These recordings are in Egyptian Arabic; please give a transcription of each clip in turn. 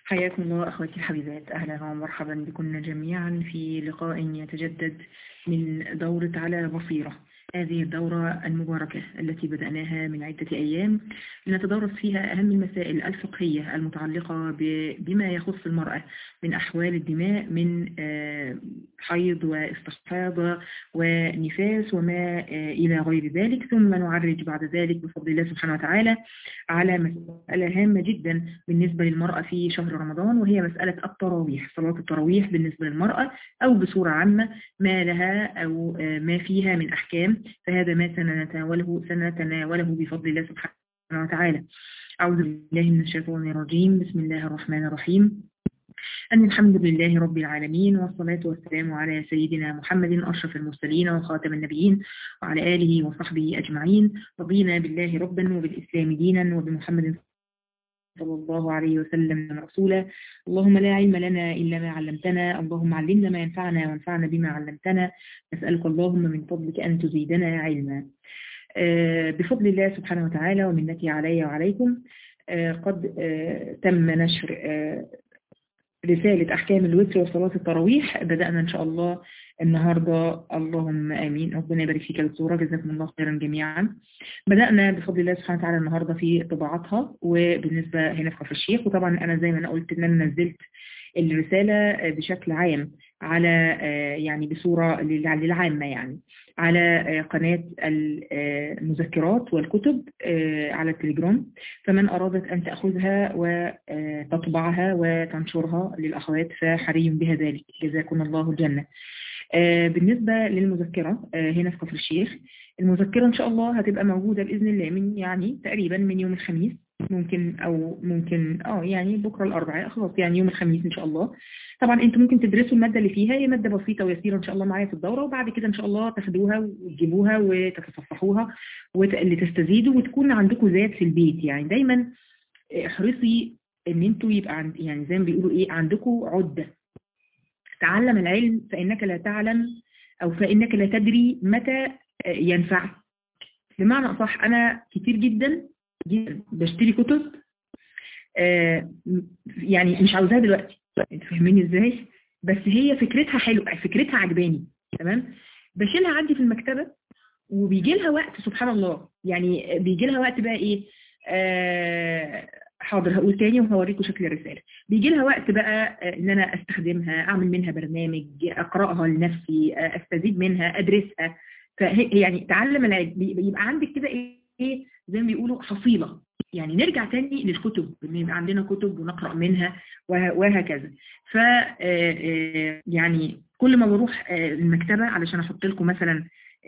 حياكم الله أخواتي الحبيبات أهلا ومرحبا بكم جميعا في لقاء يتجدد من دورة على بصيرة هذه الدورة المباركة التي بدأناها من عدة أيام لنتدرس فيها أهم المسائل الفقهية المتعلقة بما يخص المرأة من أحوال الدماء من حيض واستحاضة ونفاس وما إلى غير ذلك ثم نعرج بعد ذلك بفضل الله سبحانه وتعالى على مسألة هامة جدا بالنسبة للمرأة في شهر رمضان وهي مسألة التراويح صلاة التراويح بالنسبة للمرأة أو بصورة عامة ما لها أو ما فيها من أحكام فهذا ما سنتناوله سنتناوله بفضل الله سبحانه وتعالى أعوذ بالله من الشيطان الرجيم بسم الله الرحمن الرحيم أن الحمد لله رب العالمين والصلاة والسلام على سيدنا محمد أشرف المرسلين وخاتم النبيين وعلى آله وصحبه أجمعين رضينا بالله ربا وبالإسلام دينا وبمحمد صلى الله عليه وسلم رسولا اللهم لا علم لنا إلا ما علمتنا اللهم علمنا ما ينفعنا وانفعنا بما علمتنا نسألك اللهم من فضلك أن تزيدنا علما بفضل الله سبحانه وتعالى ومنتي علي وعليكم قد تم نشر رسالة أحكام الوتر وصلاة التراويح بدأنا إن شاء الله النهاردة اللهم آمين ربنا يبارك فيك يا دكتورة جزاكم الله خيرا جميعا بدأنا بفضل الله سبحانه وتعالى النهاردة في طباعتها وبالنسبة هنا في كفر الشيخ وطبعا أنا زي ما أنا قلت إن أنا نزلت الرسالة بشكل عام على يعني بصورة للعامة يعني على قناة المذكرات والكتب على التليجرام فمن أرادت أن تأخذها وتطبعها وتنشرها للأخوات فحري بها ذلك جزاكم الله الجنة بالنسبة للمذكرة هنا في كفر الشيخ المذكرة إن شاء الله هتبقى موجودة بإذن الله من يعني تقريبا من يوم الخميس ممكن او ممكن اه يعني بكره الاربعاء خلاص يعني يوم الخميس ان شاء الله طبعا انتوا ممكن تدرسوا الماده اللي فيها هي ماده بسيطه ويسيره ان شاء الله معايا في الدوره وبعد كده ان شاء الله تاخدوها وتجيبوها وتتصفحوها لتستزيدوا وتكون عندكم ذات في البيت يعني دايما احرصي ان انتوا يبقى عند يعني زي ما بيقولوا ايه عندكم عده تعلم العلم فانك لا تعلم او فانك لا تدري متى ينفعك بمعنى اصح انا كتير جدا جدا بشتري كتب آه يعني مش عاوزاها دلوقتي انت فاهميني ازاي بس هي فكرتها حلوه فكرتها عجباني تمام بشيلها عندي في المكتبه وبيجي لها وقت سبحان الله يعني بيجي لها وقت بقى ايه آه حاضر هقول تاني وهوريكم شكل الرساله بيجي لها وقت بقى ان انا استخدمها اعمل منها برنامج اقراها لنفسي استزيد منها ادرسها فهي يعني تعلم العلم يبقى عندك كده ايه زي ما بيقولوا حصيلة يعني نرجع تاني للكتب ان يبقى عندنا كتب ونقرأ منها وهكذا ف يعني كل ما بروح المكتبة علشان احط لكم مثلا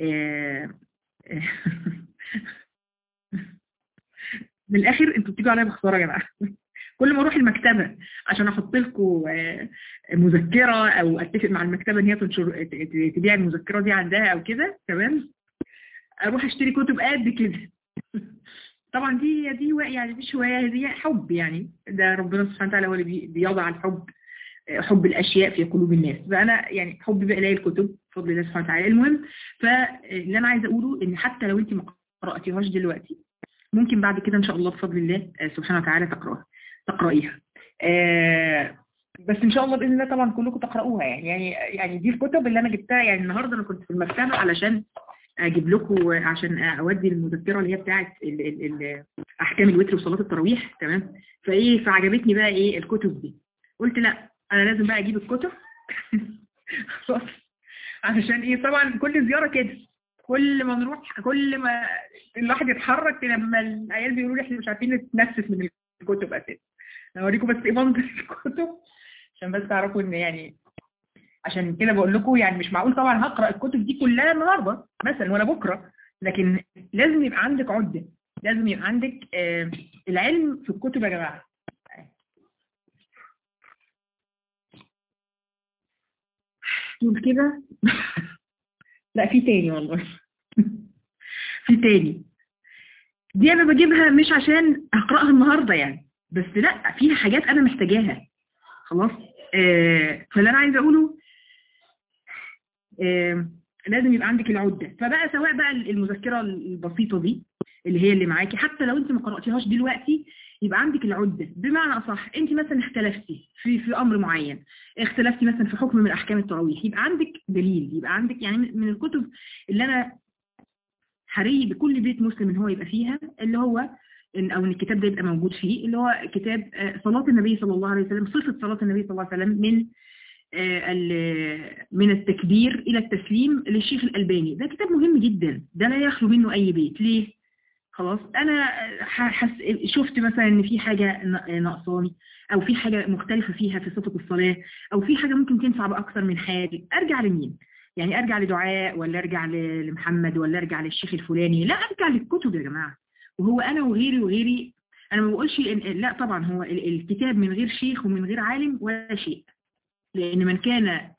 من الاخر انتوا بتيجوا عليا بخساره يا جماعه كل ما اروح المكتبه عشان احط لكم مذكره او اتفق مع المكتبه ان هي تنشر تبيع المذكره دي عندها او كده تمام اروح اشتري كتب قد كده طبعا دي دي يعني مش هوايه دي حب يعني ده ربنا سبحانه وتعالى هو اللي بيضع الحب حب الاشياء في قلوب الناس فانا يعني حبي بقى لي الكتب بفضل الله سبحانه وتعالى المهم فاللي انا عايزه اقوله ان حتى لو انت ما قراتيهاش دلوقتي ممكن بعد كده ان شاء الله بفضل الله سبحانه وتعالى تقراها تقرايها بس ان شاء الله باذن الله طبعا كلكم تقراوها يعني يعني يعني دي الكتب اللي انا جبتها يعني النهارده انا كنت في المكتبه علشان اجيب لكم عشان اودي المذكره اللي هي بتاعه احكام الوتر وصلاه التراويح تمام فايه فعجبتني بقى ايه الكتب دي قلت لا انا لازم بقى اجيب الكتب خلاص علشان ايه طبعا كل زياره كده كل ما نروح كل ما الواحد يتحرك لما العيال بيقولوا لي احنا مش عارفين نتنفس من الكتب اساسا اوريكم بس ايه منظر الكتب عشان بس تعرفوا ان يعني عشان كده بقول لكم يعني مش معقول طبعا هقرا الكتب دي كلها النهارده مثلا ولا بكره لكن لازم يبقى عندك عده لازم يبقى عندك آه العلم في الكتب يا جماعه دول كده لا في تاني والله في تاني دي انا بجيبها مش عشان اقراها النهارده يعني بس لا فيها حاجات انا محتاجاها خلاص آه فاللي انا عايزه اقوله آه لازم يبقى عندك العده فبقى سواء بقى المذكره البسيطه دي اللي هي اللي معاكي حتى لو انت ما قراتيهاش دلوقتي يبقى عندك العدة بمعنى أصح أنت مثلا اختلفتي في في أمر معين اختلفتي مثلا في حكم من أحكام التراويح يبقى عندك دليل يبقى عندك يعني من الكتب اللي أنا حري بكل بيت مسلم ان هو يبقى فيها اللي هو إن او ان الكتاب ده يبقى موجود فيه اللي هو كتاب صلاة النبي صلى الله عليه وسلم صفة صلاة النبي صلى الله عليه وسلم من من التكبير إلى التسليم للشيخ الألباني ده كتاب مهم جدا ده لا يخلو منه أي بيت ليه؟ خلاص أنا حس شفت مثلا إن في حاجة ناقصاني أو في حاجة مختلفة فيها في صفة الصلاة أو في حاجة ممكن تنفع بأكثر من حاجة أرجع لمين؟ يعني أرجع لدعاء ولا أرجع لمحمد ولا أرجع للشيخ الفلاني لا أرجع للكتب يا جماعة وهو أنا وغيري وغيري أنا ما بقولش لا طبعا هو الكتاب من غير شيخ ومن غير عالم ولا شيء لأن من كان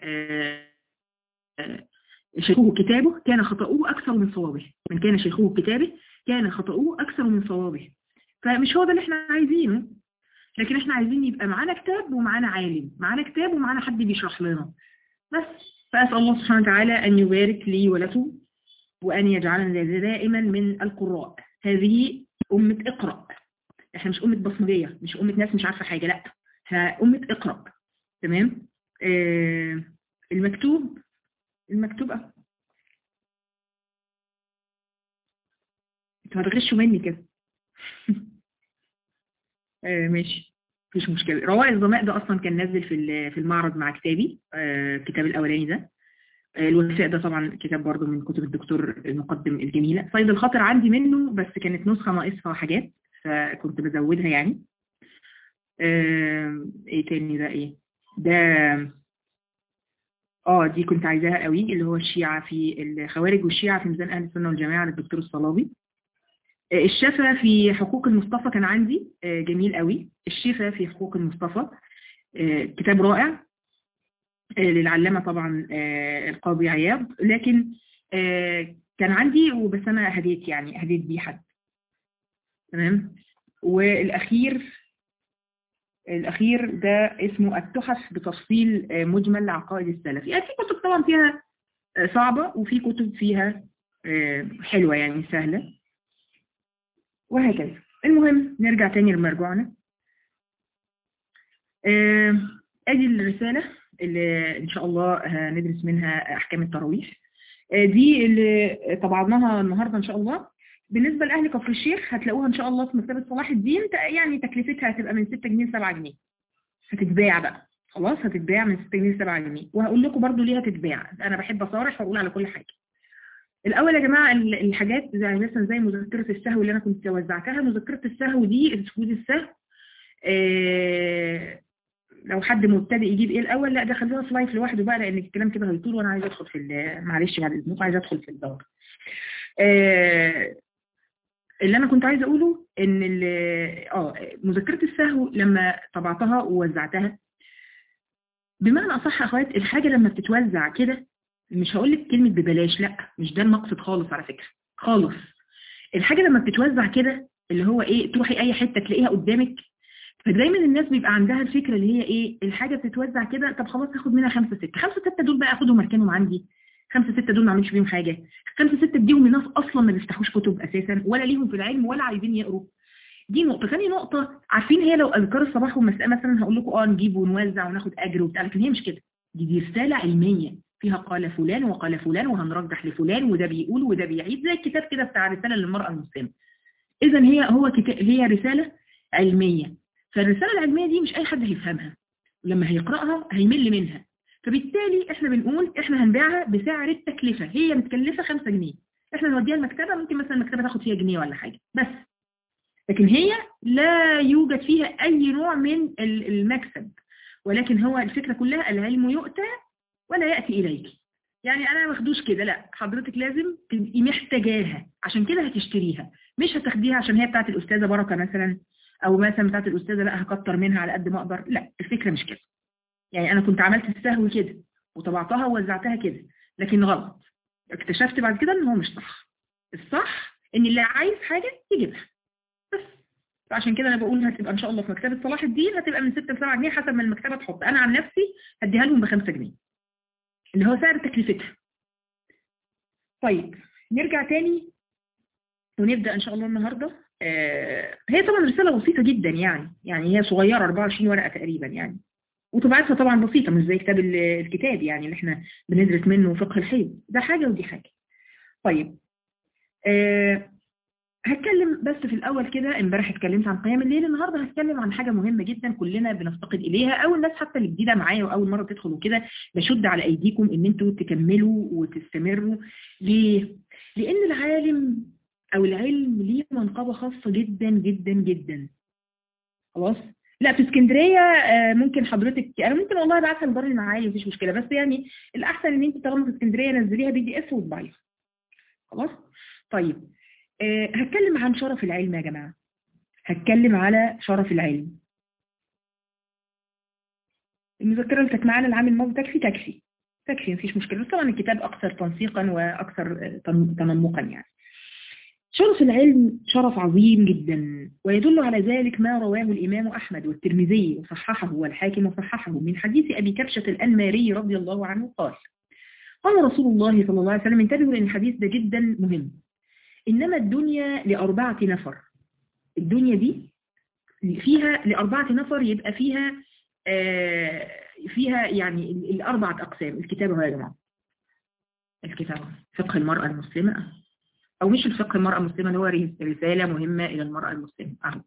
شيخه كتابه كان خطأه أكثر من صوابه من كان شيخه كتابه كان خطأه أكثر من صوابه فمش هو ده اللي احنا عايزينه لكن احنا عايزين يبقى معانا كتاب ومعانا عالم معانا كتاب ومعانا حد بيشرح لنا بس فأسأل الله سبحانه وتعالى أن يبارك لي ولكم وأن يجعلنا دائما من القراء هذه أمة اقرأ احنا مش أمة بصمجية مش أمة ناس مش عارفة حاجة لا احنا أمة اقرأ تمام آه المكتوب المكتوب اه انتوا هتغشوا مني كده آه ماشي مفيش مشكلة روائع الظماء ده أصلا كان نازل في في المعرض مع كتابي آه الكتاب الأولاني ده آه الوفاء ده طبعا كتاب برضه من كتب الدكتور المقدم الجميلة صيد الخاطر عندي منه بس كانت نسخة ناقصها حاجات فكنت بزودها يعني آه ايه تاني ده ايه ده اه دي كنت عايزاها قوي اللي هو الشيعة في الخوارج والشيعة في ميزان أهل السنة والجماعة للدكتور الصلابي الشفا في حقوق المصطفى كان عندي جميل قوي الشفا في حقوق المصطفى كتاب رائع للعلامة طبعا القاضي عياض لكن كان عندي وبس أنا هديت يعني هديت بيه حد تمام والأخير الأخير ده اسمه التحف بتفصيل مجمل لعقائد السلف يعني في كتب طبعا فيها صعبة وفي كتب فيها حلوة يعني سهلة وهكذا المهم نرجع تاني لمرجوعنا ادي الرسالة اللي ان شاء الله هندرس منها احكام التراويح دي اللي طبعناها النهاردة ان شاء الله بالنسبة لأهل كفر الشيخ هتلاقوها ان شاء الله في مكتبة صلاح الدين يعني تكلفتها هتبقى من 6 جنيه ل 7 جنيه هتتباع بقى خلاص هتتباع من 6 جنيه ل 7 جنيه وهقول لكم برضو ليه هتتباع انا بحب اصارح واقول على كل حاجة الاول يا جماعه الحاجات زي مثلا زي مذكره السهو اللي انا كنت وزعتها مذكره السهو دي سجود السهو آه لو حد مبتدئ يجيب ايه الاول لا ده خلوها في لايف لوحده بقى لان الكلام كده هيطول وانا عايزه ادخل في معلش بعد اذنكم عايزه ادخل في الدور آه اللي انا كنت عايزه اقوله ان اه مذكره السهو لما طبعتها ووزعتها بمعنى اصح يا اخوات الحاجه لما بتتوزع كده مش هقول لك كلمة ببلاش لا مش ده المقصد خالص على فكرة خالص الحاجة لما بتتوزع كده اللي هو ايه تروحي اي حتة تلاقيها قدامك فدايما الناس بيبقى عندها الفكرة اللي هي ايه الحاجة بتتوزع كده طب خلاص هاخد منها خمسة ستة خمسة ستة دول بقى اخدهم اركنهم عندي خمسة ستة دول ما اعملش بيهم حاجة خمسة ستة اديهم لناس اصلا ما بيفتحوش كتب اساسا ولا ليهم في العلم ولا عايزين يقروا دي نقطة ثاني نقطة عارفين هي لو اذكار الصباح والمساء مثلا هقول لكم اه نجيب ونوزع وناخد اجر وبتاع لكن هي مش كده دي, دي رسالة علمية فيها قال فلان وقال فلان وهنرجح لفلان وده بيقول وده بيعيد زي الكتاب كده بتاع رسالة للمرأة المسلمة إذا هي هو كتاب هي رسالة علمية فالرسالة العلمية دي مش أي حد هيفهمها لما هيقرأها هيمل منها فبالتالي احنا بنقول احنا هنبيعها بسعر التكلفة هي متكلفة 5 جنيه احنا نوديها المكتبة ممكن مثلا المكتبة تاخد فيها جنيه ولا حاجة بس لكن هي لا يوجد فيها أي نوع من المكسب ولكن هو الفكرة كلها العلم يؤتى ولا يأتي إليك يعني أنا ما باخدوش كده لا حضرتك لازم تبقي محتاجاها عشان كده هتشتريها مش هتاخديها عشان هي بتاعت الأستاذة بركة مثلا أو مثلا بتاعت الأستاذة لا هكتر منها على قد ما أقدر لا الفكرة مش كده يعني أنا كنت عملت السهو كده وطبعتها ووزعتها كده لكن غلط اكتشفت بعد كده ان هو مش صح الصح ان اللي عايز حاجة يجيبها بس فعشان كده انا بقول هتبقى ان شاء الله في مكتبة صلاح الدين هتبقى من 6 ل 7 جنيه حسب ما المكتبة تحط انا عن نفسي هديها لهم ب 5 جنيه اللي هو سعر تكلفتها طيب نرجع تاني ونبدأ ان شاء الله النهاردة آه هي طبعا رسالة بسيطة جدا يعني يعني هي صغيرة 24 ورقة تقريبا يعني وطبعتها طبعا بسيطة مش زي كتاب الكتاب يعني اللي احنا بندرس منه فقه الحيض ده حاجة ودي حاجة طيب آه هتكلم بس في الأول كده امبارح اتكلمت عن قيام الليل النهاردة هتكلم عن حاجة مهمة جدا كلنا بنفتقد إليها أو الناس حتى اللي جديدة معايا وأول مرة تدخل وكده بشد على أيديكم إن انتوا تكملوا وتستمروا ليه؟ لأن العالم أو العلم ليه منقبة خاصة جدا جدا جدا خلاص؟ لا في اسكندرية ممكن حضرتك أنا ممكن والله ابعتها لدار المعايا مفيش مشكلة بس يعني الأحسن إن أنت طالما في اسكندرية نزليها بي دي إف وطبعيها خلاص؟ طيب أه هتكلم عن شرف العلم يا جماعة هتكلم على شرف العلم المذكرة اللي كانت معانا العام الماضي تكفي تكفي تكفي مفيش مشكلة بس طبعا الكتاب أكثر تنسيقا وأكثر تنمقا يعني شرف العلم شرف عظيم جدا ويدل على ذلك ما رواه الإمام أحمد والترمذي وصححه والحاكم وصححه من حديث أبي كبشة الأنماري رضي الله عنه قال قال رسول الله صلى الله عليه وسلم انتبهوا لأن الحديث ده جدا مهم إنما الدنيا لأربعة نفر الدنيا دي فيها لأربعة نفر يبقى فيها آه فيها يعني الأربعة أقسام الكتاب هو يا جماعة الكتاب فقه المرأة المسلمة أو مش الفقه المرأة المسلمة اللي هو رسالة مهمة إلى المرأة المسلمة أهو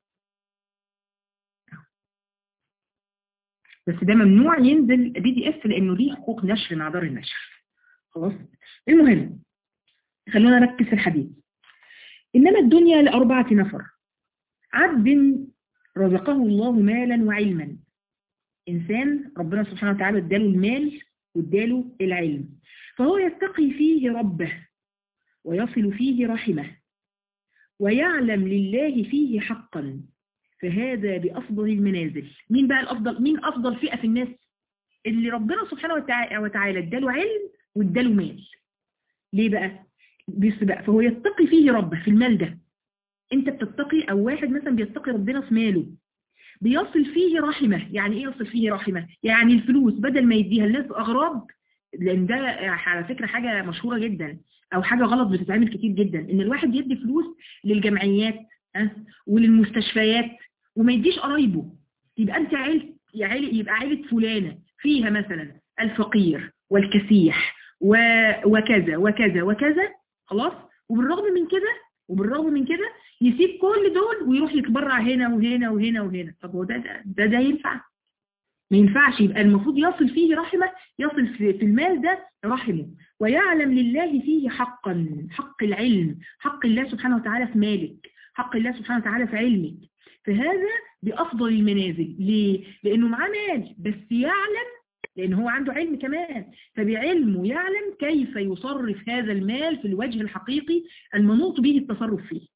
بس ده ممنوع ينزل بي دي اف لأنه ليه حقوق نشر مع دار النشر خلاص المهم خلونا نركز في الحديث إنما الدنيا لأربعة نفر عبد رزقه الله مالا وعلما إنسان ربنا سبحانه وتعالى اداله المال واداله العلم فهو يتقي فيه ربه ويصل فيه رحمه ويعلم لله فيه حقا فهذا بأفضل المنازل مين بقى الأفضل مين أفضل فئة في الناس اللي ربنا سبحانه وتعالى اداله علم واداله مال ليه بقى بس بقى فهو يتقي فيه ربه في المال ده انت بتتقي او واحد مثلا بيتقي ربنا في ماله بيصل فيه رحمه يعني ايه يصل فيه رحمه يعني الفلوس بدل ما يديها الناس اغراض لان ده على فكرة حاجة مشهورة جدا او حاجة غلط بتتعمل كتير جدا ان الواحد يدي فلوس للجمعيات أه؟ وللمستشفيات وما يديش قرايبه يبقى انت عيلة يبقى عيلة فلانة فيها مثلا الفقير والكسيح و... وكذا وكذا وكذا خلاص وبالرغم من كده وبالرغم من كده يسيب كل دول ويروح يتبرع هنا وهنا وهنا وهنا طب هو ده ده ده, ده ينفع ما ينفعش يبقى المفروض يصل فيه رحمة يصل في المال ده رحمه ويعلم لله فيه حقا حق العلم حق الله سبحانه وتعالى في مالك حق الله سبحانه وتعالى في علمك فهذا بأفضل المنازل ليه؟ لأنه معاه مال بس يعلم لأن هو عنده علم كمان فبعلمه يعلم كيف يصرف هذا المال في الوجه الحقيقي المنوط به التصرف فيه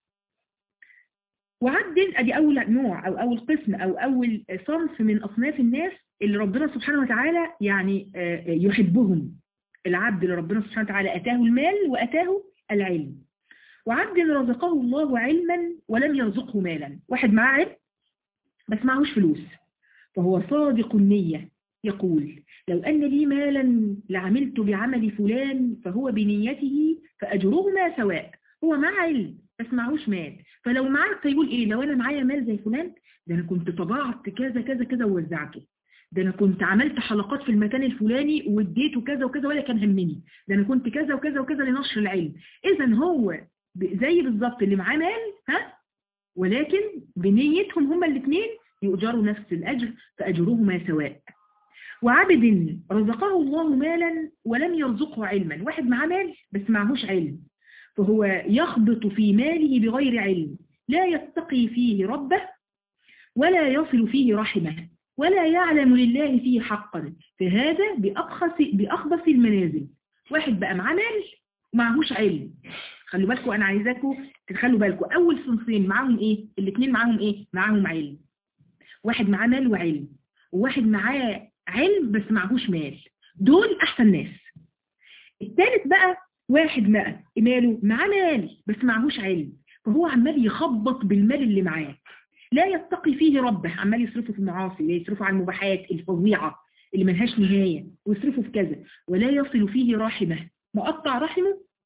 وعدل ادي اول نوع او اول قسم او اول صنف من اصناف الناس اللي ربنا سبحانه وتعالى يعني يحبهم العبد اللي ربنا سبحانه وتعالى اتاه المال واتاه العلم وعبد رزقه الله علما ولم يرزقه مالا واحد معاه علم بس معهوش فلوس فهو صادق النية يقول لو أن لي مالا لعملت بعمل فلان فهو بنيته فأجرهما سواء هو معاه علم بس معهوش مال فلو معاه فيقول ايه لو انا معايا مال زي فلان ده انا كنت طبعت كذا كذا كذا ووزعته ده انا كنت عملت حلقات في المكان الفلاني واديته كذا وكذا ولا كان همني ده انا كنت كذا وكذا وكذا لنشر العلم اذا هو زي بالظبط اللي معاه مال ها ولكن بنيتهم هما الاثنين يؤجروا نفس الاجر فاجرهما سواء وعبد رزقه الله مالا ولم يرزقه علما واحد معاه مال بس معهوش علم فهو يخبط في ماله بغير علم لا يتقي فيه ربه ولا يصل فيه رحمه ولا يعلم لله فيه حقا فهذا بأبخس, بأخبث المنازل واحد بقى معاه مال ومعهوش علم خلوا بالكم أنا عايزاكم تخلوا بالكم أول صنفين معاهم إيه الاثنين معاهم إيه معاهم علم واحد معاه مال وعلم وواحد معاه علم بس معهوش مال دول أحسن ناس الثالث بقى واحد بقى ماله معاه مال بس معهوش علم فهو عمال يخبط بالمال اللي معاه لا يتقي فيه ربه عمال يصرفه في المعاصي يصرفه على المباحات الفظيعة اللي ملهاش نهاية ويصرفه في كذا ولا يصل فيه رحمه مقطع رحمه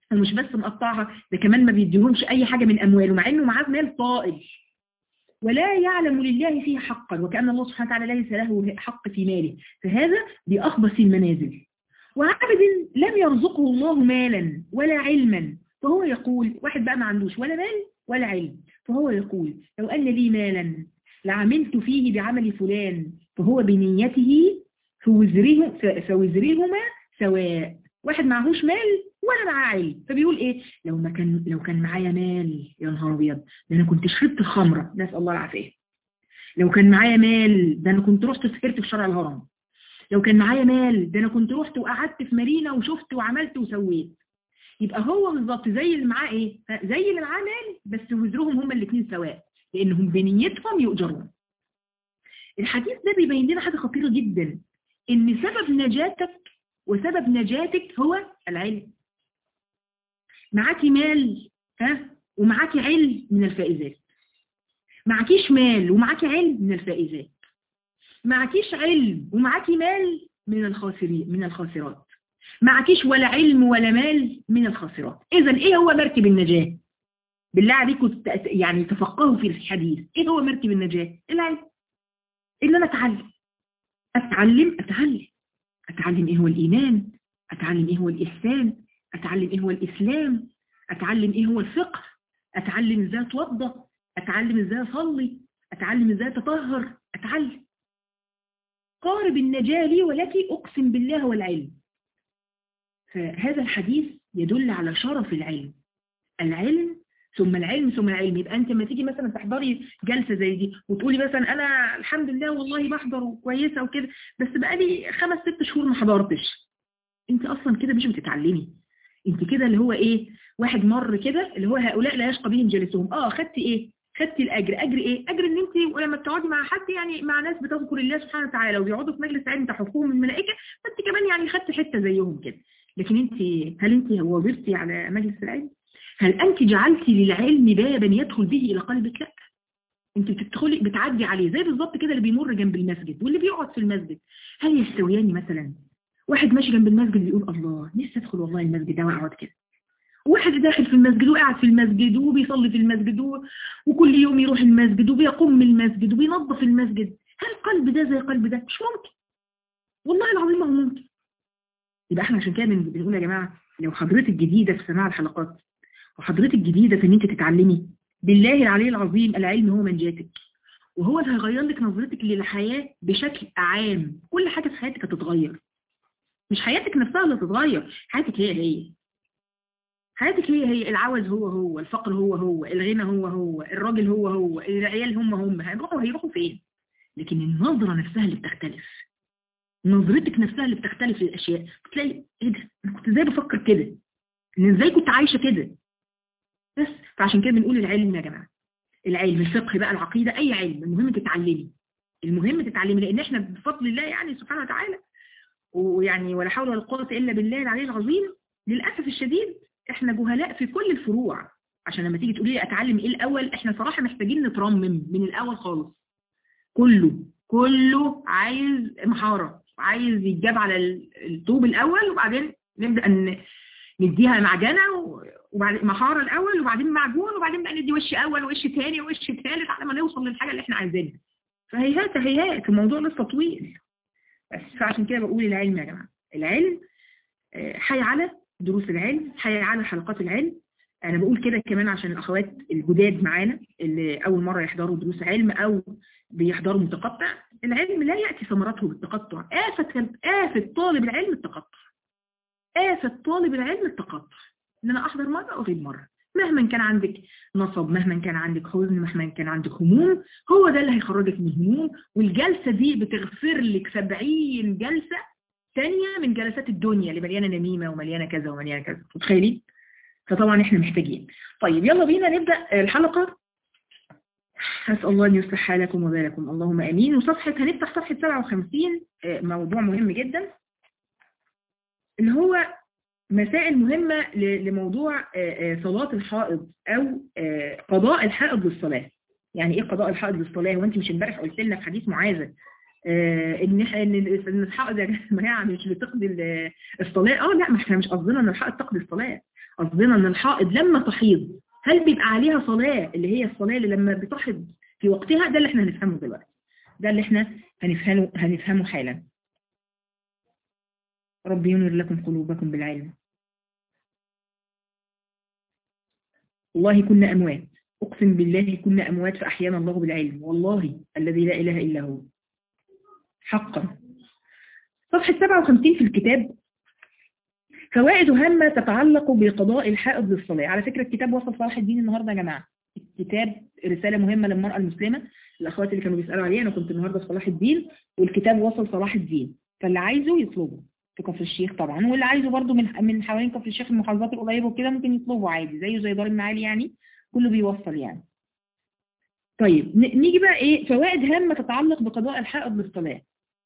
ومش بس مقطعها ده كمان ما بيديهمش اي حاجة من امواله مع انه معاه مال طائل ولا يعلم لله فيه حقا وكأن الله سبحانه وتعالى ليس له حق في ماله فهذا بأخبث المنازل وعبد لم يرزقه الله مالا ولا علما فهو يقول واحد بقى ما عندوش ولا مال ولا علم فهو يقول لو أن لي مالا لعملت فيه بعمل فلان فهو بنيته فوزره فوزرهما سواء واحد معهوش مال ولا معاه علم فبيقول ايه لو ما كان لو كان معايا مال يا نهار ابيض ده انا كنت شربت الخمره نسال الله العافيه لو كان معايا مال ده انا كنت رحت سهرت في شارع الهرم لو كان معايا مال ده انا كنت رحت وقعدت في مارينا وشفت وعملت وسويت يبقى هو بالظبط زي اللي معاه ايه زي اللي معاه مال بس وزرهم هما الاثنين سواء لانهم بنيتهم يؤجرون الحديث ده بيبين لنا حاجه خطيره جدا ان سبب نجاتك وسبب نجاتك هو العلم معاكي مال ها ومعاكي علم من الفائزات معكيش مال ومعاكي علم من الفائزات معكيش علم ومعاكي مال من الخاسرين من الخاسرات معكيش ولا علم ولا مال من الخاسرات اذا ايه هو مركب النجاة بالله عليكم يعني تفقهوا في الحديث ايه هو مركب النجاة العلم ان انا اتعلم اتعلم اتعلم اتعلم ايه هو الايمان اتعلم ايه هو الاحسان اتعلم ايه هو الاسلام اتعلم ايه هو الفقه اتعلم ازاي اتوضى اتعلم ازاي اصلي اتعلم ازاي اتطهر اتعلم قارب النجاة لي ولك اقسم بالله والعلم فهذا الحديث يدل على شرف العلم العلم ثم العلم ثم العلم يبقى انت لما تيجي مثلا تحضري جلسه زي دي وتقولي مثلا انا الحمد لله والله بحضر وكويسه وكده بس بقالي خمس ست شهور ما حضرتش انت اصلا كده مش بتتعلمي انت كده اللي هو ايه واحد مر كده اللي هو هؤلاء لا يشقى بهم جلسهم اه خدتي ايه خدتي الاجر اجر ايه اجر ان انت ولما بتقعدي مع حد يعني مع ناس بتذكر الله سبحانه وتعالى وبيقعدوا في مجلس علم تحفهم الملائكه فانت كمان يعني خدتي حته زيهم كده لكن انت هل انت وظفتي على مجلس العلم هل انت جعلتي للعلم بابا يدخل به الى قلبك لا انت بتدخلي بتعدي عليه زي بالظبط كده اللي بيمر جنب المسجد واللي بيقعد في المسجد هل يستويان مثلا واحد ماشي جنب المسجد بيقول الله نفسي ادخل والله المسجد ده واقعد كده واحد داخل في المسجد وقاعد في المسجد وبيصلي في المسجد و... وكل يوم يروح المسجد وبيقوم من المسجد وبينظف المسجد هل قلب ده زي قلب ده مش ممكن والله العظيم ما هو ممكن يبقى احنا عشان كده بنقول يا جماعه لو حضرتك جديده في سماع الحلقات وحضرتك جديده في ان انت تتعلمي بالله العلي العظيم العلم هو منجاتك وهو اللي هيغير لك نظرتك للحياه بشكل عام كل حاجه في حياتك هتتغير مش حياتك نفسها اللي هتتغير حياتك هي هي حياتك هي هي العوز هو هو الفقر هو هو الغنى هو هو الراجل هو هو العيال هم هم هيروحوا هيروحوا فين لكن النظرة نفسها اللي بتختلف نظرتك نفسها اللي بتختلف للأشياء بتلاقي ايه ده انا كنت ازاي بفكر كده ان ازاي كنت عايشة كده بس فعشان كده بنقول العلم يا جماعة العلم الفقه بقى العقيدة اي علم المهم تتعلمي المهم تتعلمي لان احنا بفضل الله يعني سبحانه وتعالى ويعني ولا حول ولا قوة الا بالله العلي العظيم للأسف الشديد احنا جهلاء في كل الفروع عشان لما تيجي تقولي لي اتعلم ايه الاول احنا صراحة محتاجين نترمم من الاول خالص كله كله عايز محارة عايز يتجاب على الطوب الاول وبعدين نبدأ ان نديها معجنة وبعدين محارة الاول وبعدين معجون وبعدين بقى ندي وش اول ووش تاني ووش تالت على ما نوصل للحاجة اللي احنا عايزينها فهيهات هيهات الموضوع لسه طويل بس فعشان كده بقول العلم يا جماعة العلم حي على دروس العلم حي على حلقات العلم انا بقول كده كمان عشان الاخوات الجداد معانا اللي اول مرة يحضروا دروس علم او بيحضروا متقطع العلم لا يأتي ثمرته بالتقطع آفة آفة طالب العلم التقطع آفة طالب العلم التقطع ان انا احضر مرة واغيب مرة مهما كان عندك نصب مهما كان عندك حزن مهما كان عندك هموم هو ده اللي هيخرجك من الهموم والجلسة دي بتغفر لك 70 جلسة ثانية من جلسات الدنيا اللي مليانة نميمة ومليانة كذا ومليانة كذا متخيلين؟ فطبعا احنا محتاجين طيب يلا بينا نبدأ الحلقة أسأل الله أن يصلح حالكم وبالكم اللهم أمين وصفحة هنفتح صفحة 57 موضوع مهم جدا اللي هو مسائل مهمة لموضوع صلاة الحائض أو قضاء الحائض للصلاة يعني إيه قضاء الحائض للصلاة وأنت مش امبارح قلت لنا في حديث معاذة آه ان ان ان الحائض يا جماعه مش بتقضي الصلاه اه لا ما احنا مش قصدنا ان الحائض تقضي الصلاه قصدنا ان الحائض لما تحيض هل بيبقى عليها صلاه اللي هي الصلاه اللي لما بتحض في وقتها ده اللي احنا هنفهمه دلوقتي ده اللي احنا هنفهمه هنفهمه حالا رب ينور لكم قلوبكم بالعلم والله كنا أموات أقسم بالله كنا أموات فأحيانا الله بالعلم والله الذي لا إله إلا هو حقا صفحة 57 في الكتاب فوائد هامة تتعلق بقضاء الحائض للصلاة على فكرة الكتاب وصل صلاح الدين النهاردة يا جماعة الكتاب رسالة مهمة للمرأة المسلمة الأخوات اللي كانوا بيسألوا عليها أنا كنت النهاردة في صلاح الدين والكتاب وصل صلاح الدين فاللي عايزه يطلبه في كفر الشيخ طبعا واللي عايزه برضه من من حوالين كفر الشيخ المحافظات القريبة وكده ممكن يطلبه عادي زيه زي دار المعالي يعني كله بيوصل يعني طيب نيجي بقى ايه فوائد هامة تتعلق بقضاء الحائض للصلاة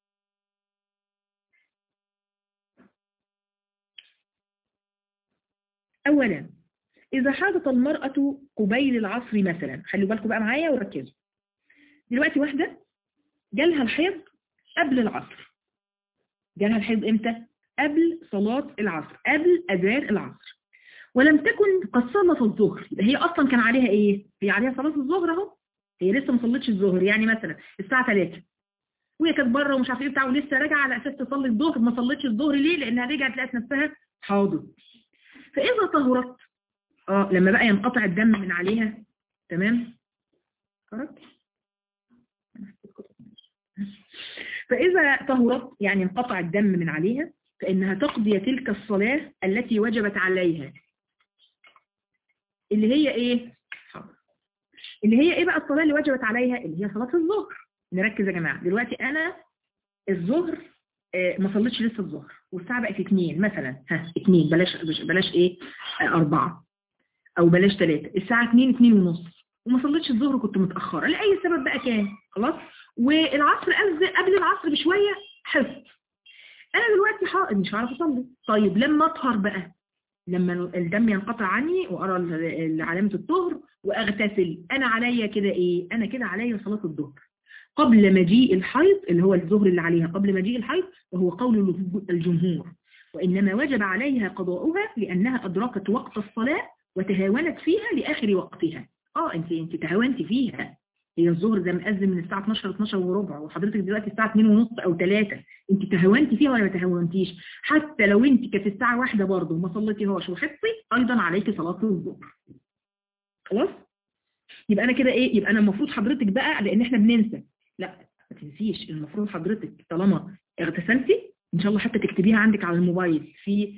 اولا اذا حاضت المرأة قبيل العصر مثلا خلوا بالكم بقى معايا وركزوا دلوقتي واحدة جالها الحيض قبل العصر جالها الحيض امتى قبل صلاة العصر قبل اذان العصر ولم تكن قد صلت الظهر هي اصلا كان عليها ايه هي عليها صلاة الظهر اهو هي لسه ما صلتش الظهر يعني مثلا الساعة 3 وهي كانت بره ومش عارفه ايه بتاع ولسه راجعه على اساس تصلي الظهر ما صلتش الظهر ليه لانها رجعت لقت نفسها حاضر فاذا طهرت اه لما بقى ينقطع الدم من عليها تمام خرجت فإذا طهرت يعني انقطع الدم من عليها فإنها تقضي تلك الصلاة التي وجبت عليها اللي هي ايه اللي هي ايه بقى الصلاة اللي وجبت عليها اللي هي صلاة الظهر نركز يا جماعة دلوقتي انا الظهر آه ما صليتش لسه الظهر والساعة بقت اتنين مثلا ها اتنين بلاش بلاش ايه آه اربعة او بلاش ثلاثة الساعة اتنين اتنين ونص وما صليتش الظهر كنت متأخرة لأي سبب بقى كان خلاص والعصر قبل العصر بشوية حفظ انا دلوقتي حائض مش عارفه اصلي طيب لما اطهر بقى لما الدم ينقطع عني وارى علامة الطهر واغتسل انا عليا كده ايه انا كده عليا صلاة الظهر قبل مجيء الحيض اللي هو الظهر اللي عليها قبل مجيء الحيض وهو قول الجمهور وإنما وجب عليها قضاؤها لأنها أدركت وقت الصلاة وتهاونت فيها لآخر وقتها اه انت انت تهاونتي فيها هي الظهر ده مأذن من الساعة 12 ل 12 وربع وحضرتك دلوقتي الساعة 2 ونص او 3 انت تهاونتي فيها ولا ما تهاونتيش حتى لو انت كانت الساعة واحدة برضه وما صليتيهاش وحطي ايضا عليك صلاة الظهر خلاص يبقى انا كده ايه يبقى انا المفروض حضرتك بقى لان احنا بننسى لا ما تنسيش المفروض حضرتك طالما اغتسلتي ان شاء الله حتى تكتبيها عندك على الموبايل في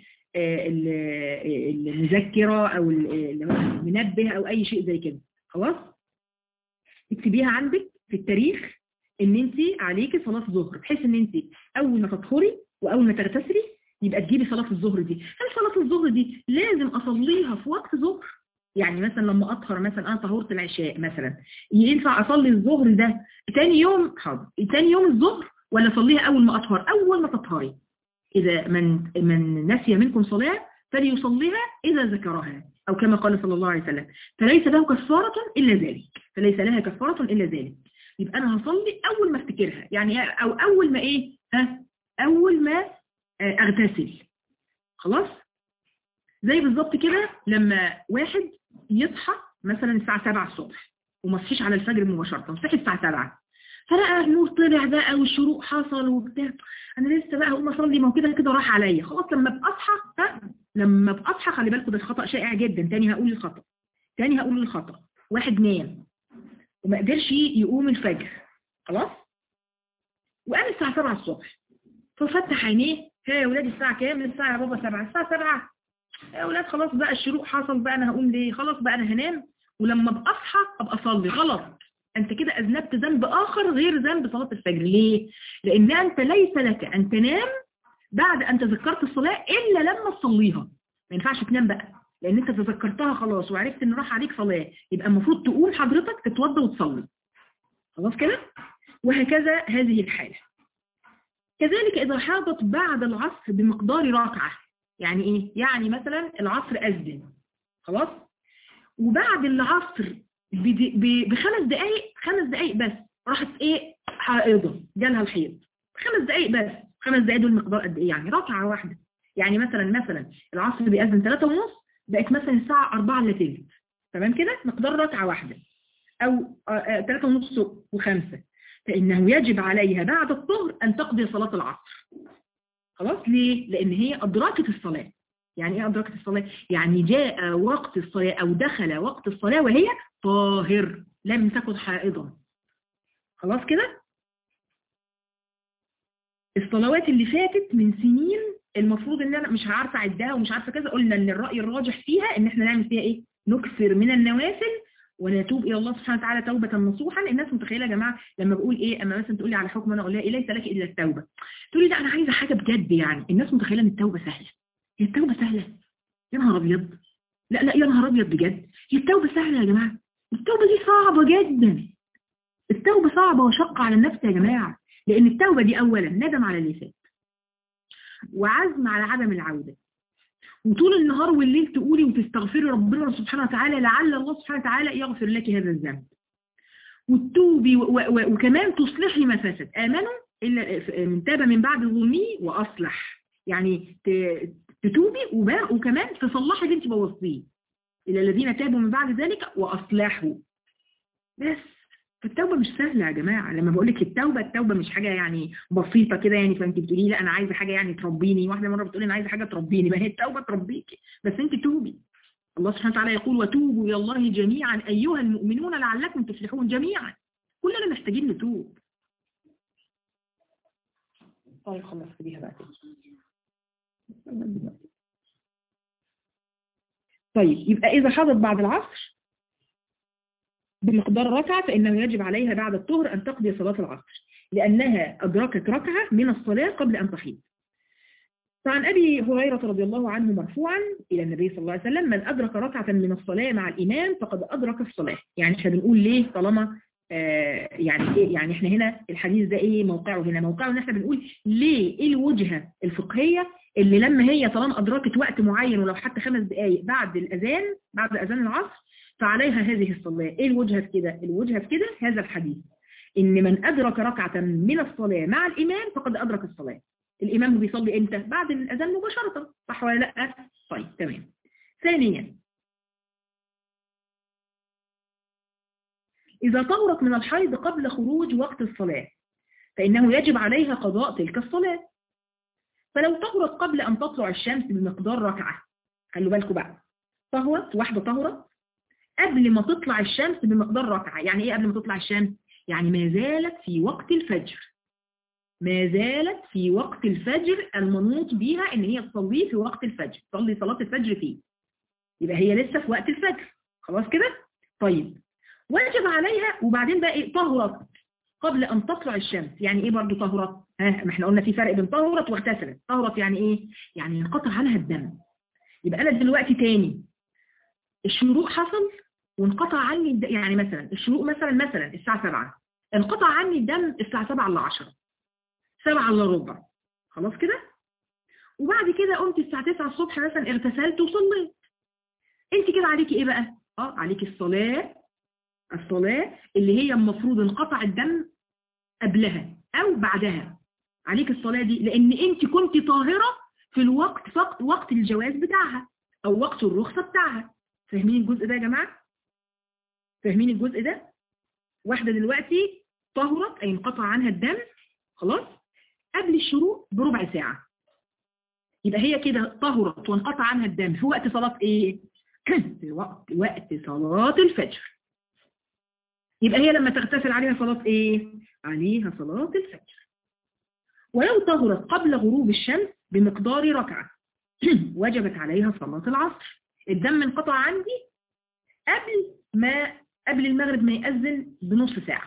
المذكرة او المنبه او اي شيء زي كده خلاص اكتبيها عندك في التاريخ ان انت عليكي صلاة الظهر بحيث ان انت اول ما تطهري واول ما تغتسلي يبقى تجيبي صلاة الظهر دي هل صلاة الظهر دي لازم اصليها في وقت ظهر يعني مثلا لما اطهر مثلا انا طهورة العشاء مثلا ينفع اصلي الظهر ده تاني يوم حاضر تاني يوم الظهر ولا اصليها اول ما اطهر اول ما تطهري اذا من من نسي منكم صلاة فليصليها اذا ذكرها او كما قال صلى الله عليه وسلم فليس له كفارة الا ذلك فليس لها كفارة الا ذلك يبقى انا هصلي اول ما افتكرها يعني او اول ما ايه ها اول ما اغتسل خلاص زي بالظبط كده لما واحد يصحى مثلا الساعة 7 الصبح وما صحيش على الفجر مباشرة صحي الساعة 7 فلقى النور طلع بقى والشروق حصل وبتاع انا لسه بقى هقوم اصلي ما هو كده كده راح عليا خلاص لما ابقى اصحى ها لما ابقى اصحى خلي بالكم ده خطأ شائع جدا تاني هقول الخطأ تاني هقول الخطأ واحد نام وما قدرش يقوم الفجر خلاص وقام الساعة 7 الصبح ففتح عينيه ها يا ولاد الساعة كام الساعة يا بابا 7 الساعة 7 يا ولاد خلاص بقى الشروق حصل بقى انا هقوم ليه خلاص بقى انا هنام ولما ابقى اصحى ابقى اصلي غلط انت كده اذنبت ذنب اخر غير ذنب صلاة الفجر ليه لان انت ليس لك ان تنام بعد ان تذكرت الصلاة الا لما تصليها ما ينفعش تنام بقى لان انت تذكرتها خلاص وعرفت ان راح عليك صلاة يبقى المفروض تقوم حضرتك تتوضى وتصلي خلاص كده وهكذا هذه الحالة كذلك اذا حاضت بعد العصر بمقدار ركعة يعني ايه يعني مثلا العصر اذن خلاص وبعد العصر بخمس دقايق خمس دقايق بس راحت ايه حائضة جالها الحيض خمس دقايق بس خمس دقايق دول مقدار قد ايه يعني ركعة واحدة يعني مثلا مثلا العصر بيأذن 3 ونص بقت مثلا الساعة 4 الا تلت تمام كده مقدار ركعة واحدة او 3 ونص وخمسة فإنه يجب عليها بعد الظهر أن تقضي صلاة العصر خلاص ليه؟ لأن هي أدركت الصلاة يعني إيه أدركت الصلاة؟ يعني جاء وقت الصلاة أو دخل وقت الصلاة وهي طاهر لم تكن حائضا خلاص كده؟ الصلوات اللي فاتت من سنين المفروض ان انا مش عارفه اعدها ومش عارفه كذا قلنا ان الراي الراجح فيها ان احنا نعمل فيها ايه نكثر من النوافل ونتوب الى الله سبحانه وتعالى توبه نصوحا الناس متخيله يا جماعه لما بقول ايه اما مثلا تقول لي على حكم انا اقول لها ايه ليس لك الا التوبه تقول لي لا انا عايزه حاجه بجد يعني الناس متخيله ان التوبه سهله هي التوبه سهله يا نهار ابيض لا لا يا نهار ابيض بجد هي التوبه سهله يا جماعه التوبه دي صعبه جدا التوبه صعبه وشقه على النفس يا جماعه لان التوبه دي اولا ندم على اللي فات وعزم على عدم العوده وطول النهار والليل تقولي وتستغفري ربنا سبحانه وتعالى لعل الله سبحانه وتعالى يغفر لك هذا الذنب وتتوبي وكمان تصلحي ما فسد آمنوا إلا من تاب من بعد ظلمه وأصلح يعني تتوبي وكمان تصلحي اللي انت بوظتيه إلى الذين تابوا من بعد ذلك وأصلحوا بس التوبة مش سهلة يا جماعة لما بقول لك التوبة التوبة مش حاجة يعني بسيطة كده يعني فانت بتقولي لا انا عايزة حاجة يعني تربيني واحدة مرة بتقولي انا عايزة حاجة تربيني ما هي التوبة تربيكي بس انت توبي الله سبحانه وتعالى يقول وتوبوا الى الله جميعا ايها المؤمنون لعلكم تفلحون جميعا كلنا محتاجين نتوب طيب خلص بيها بقى طيب يبقى اذا حضت بعد العصر بمقدار ركعة فإنه يجب عليها بعد الطهر أن تقضي صلاة العصر لأنها أدركت ركعة من الصلاة قبل أن تحيض فعن أبي هريرة رضي الله عنه مرفوعا إلى النبي صلى الله عليه وسلم من أدرك ركعة من الصلاة مع الإمام فقد أدرك الصلاة يعني احنا بنقول ليه طالما آه يعني إيه يعني احنا هنا الحديث ده ايه موقعه هنا موقعه ان احنا بنقول ليه ايه الوجهة الفقهية اللي لما هي طالما أدركت وقت معين ولو حتى خمس دقايق بعد الأذان بعد أذان العصر فعليها هذه الصلاة ايه الوجهة في كده الوجهة في كده هذا الحديث ان من ادرك ركعة من الصلاة مع الامام فقد ادرك الصلاة الامام بيصلي امتى بعد الاذان مباشرة صح ولا لا طيب تمام ثانيا اذا طهرت من الحيض قبل خروج وقت الصلاة فانه يجب عليها قضاء تلك الصلاة فلو طهرت قبل ان تطلع الشمس بمقدار ركعة خلوا بالكم بقى طهرت واحدة طهرت قبل ما تطلع الشمس بمقدار ركعة يعني ايه قبل ما تطلع الشمس يعني ما زالت في وقت الفجر ما زالت في وقت الفجر المنوط بيها ان هي تصلي في وقت الفجر تصلي صلاة الفجر فيه يبقى هي لسه في وقت الفجر خلاص كده طيب واجب عليها وبعدين بقى ايه طهرت قبل ان تطلع الشمس يعني ايه برضو طهرت ها ما احنا قلنا في فرق بين طهرت واغتسلت طهرت يعني ايه يعني انقطع عنها الدم يبقى انا دلوقتي تاني الشروق حصل وانقطع عني الد... يعني مثلا الشروق مثلا مثلا الساعة 7 انقطع عني الدم الساعة 7 الا 10 7 الا ربع خلاص كده وبعد كده قمت الساعة 9 الصبح مثلا اغتسلت وصليت انت كده عليكي ايه بقى اه عليكي الصلاة الصلاة اللي هي المفروض انقطع الدم قبلها او بعدها عليك الصلاة دي لان انت كنت طاهرة في الوقت فقط وقت الجواز بتاعها او وقت الرخصة بتاعها فاهمين الجزء ده يا جماعة فاهمين الجزء ده واحدة دلوقتي طهرت أي انقطع عنها الدم خلاص قبل الشروق بربع ساعة يبقى هي كده طهرت وانقطع عنها الدم في وقت صلاة ايه في وقت وقت صلاة الفجر يبقى هي لما تغتسل عليها صلاة ايه عليها صلاة الفجر ولو طهرت قبل غروب الشمس بمقدار ركعة وجبت عليها صلاة العصر الدم انقطع عندي قبل ما قبل المغرب ما يأذن بنص ساعة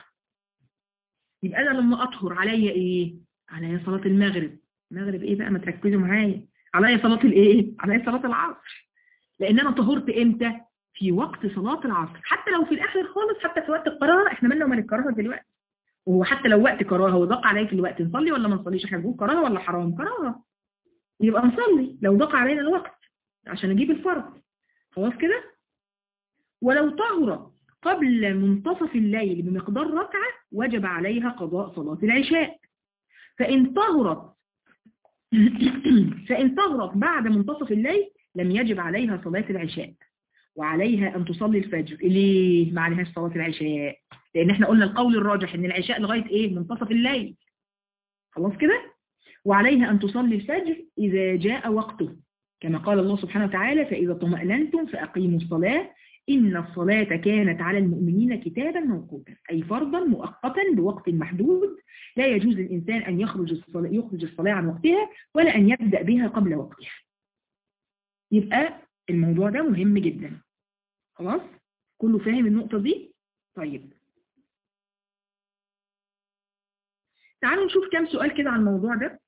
يبقى أنا لما أطهر عليا إيه عليا صلاة المغرب المغرب إيه بقى ما تركزوا معايا عليا صلاة الإيه عليا صلاة العصر لأن أنا طهرت إمتى في وقت صلاة العصر حتى لو في الآخر خالص حتى في وقت القراءة إحنا مالنا ومال الكراهة دلوقتي وهو حتى لو وقت كراهة وضاق عليا في الوقت نصلي ولا ما نصليش احنا بنقول كراهة ولا حرام كراهة يبقى نصلي لو ضاق علينا الوقت عشان أجيب الفرض خلاص كده ولو طهرت قبل منتصف الليل بمقدار ركعة وجب عليها قضاء صلاة العشاء فإن طهرت فإن طهرت بعد منتصف الليل لم يجب عليها صلاة العشاء وعليها أن تصلي الفجر ليه ما عليهاش صلاة العشاء لأن احنا قلنا القول الراجح ان العشاء لغاية ايه منتصف الليل خلاص كده وعليها أن تصلي الفجر إذا جاء وقته كما قال الله سبحانه وتعالى فإذا طمأننتم فأقيموا الصلاة إن الصلاة كانت على المؤمنين كتابا موقوتا أي فرضا مؤقتا بوقت محدود لا يجوز للإنسان أن يخرج الصلاة, يخرج الصلاة عن وقتها ولا أن يبدأ بها قبل وقتها يبقى الموضوع ده مهم جدا خلاص كله فاهم النقطة دي طيب تعالوا نشوف كام سؤال كده عن الموضوع ده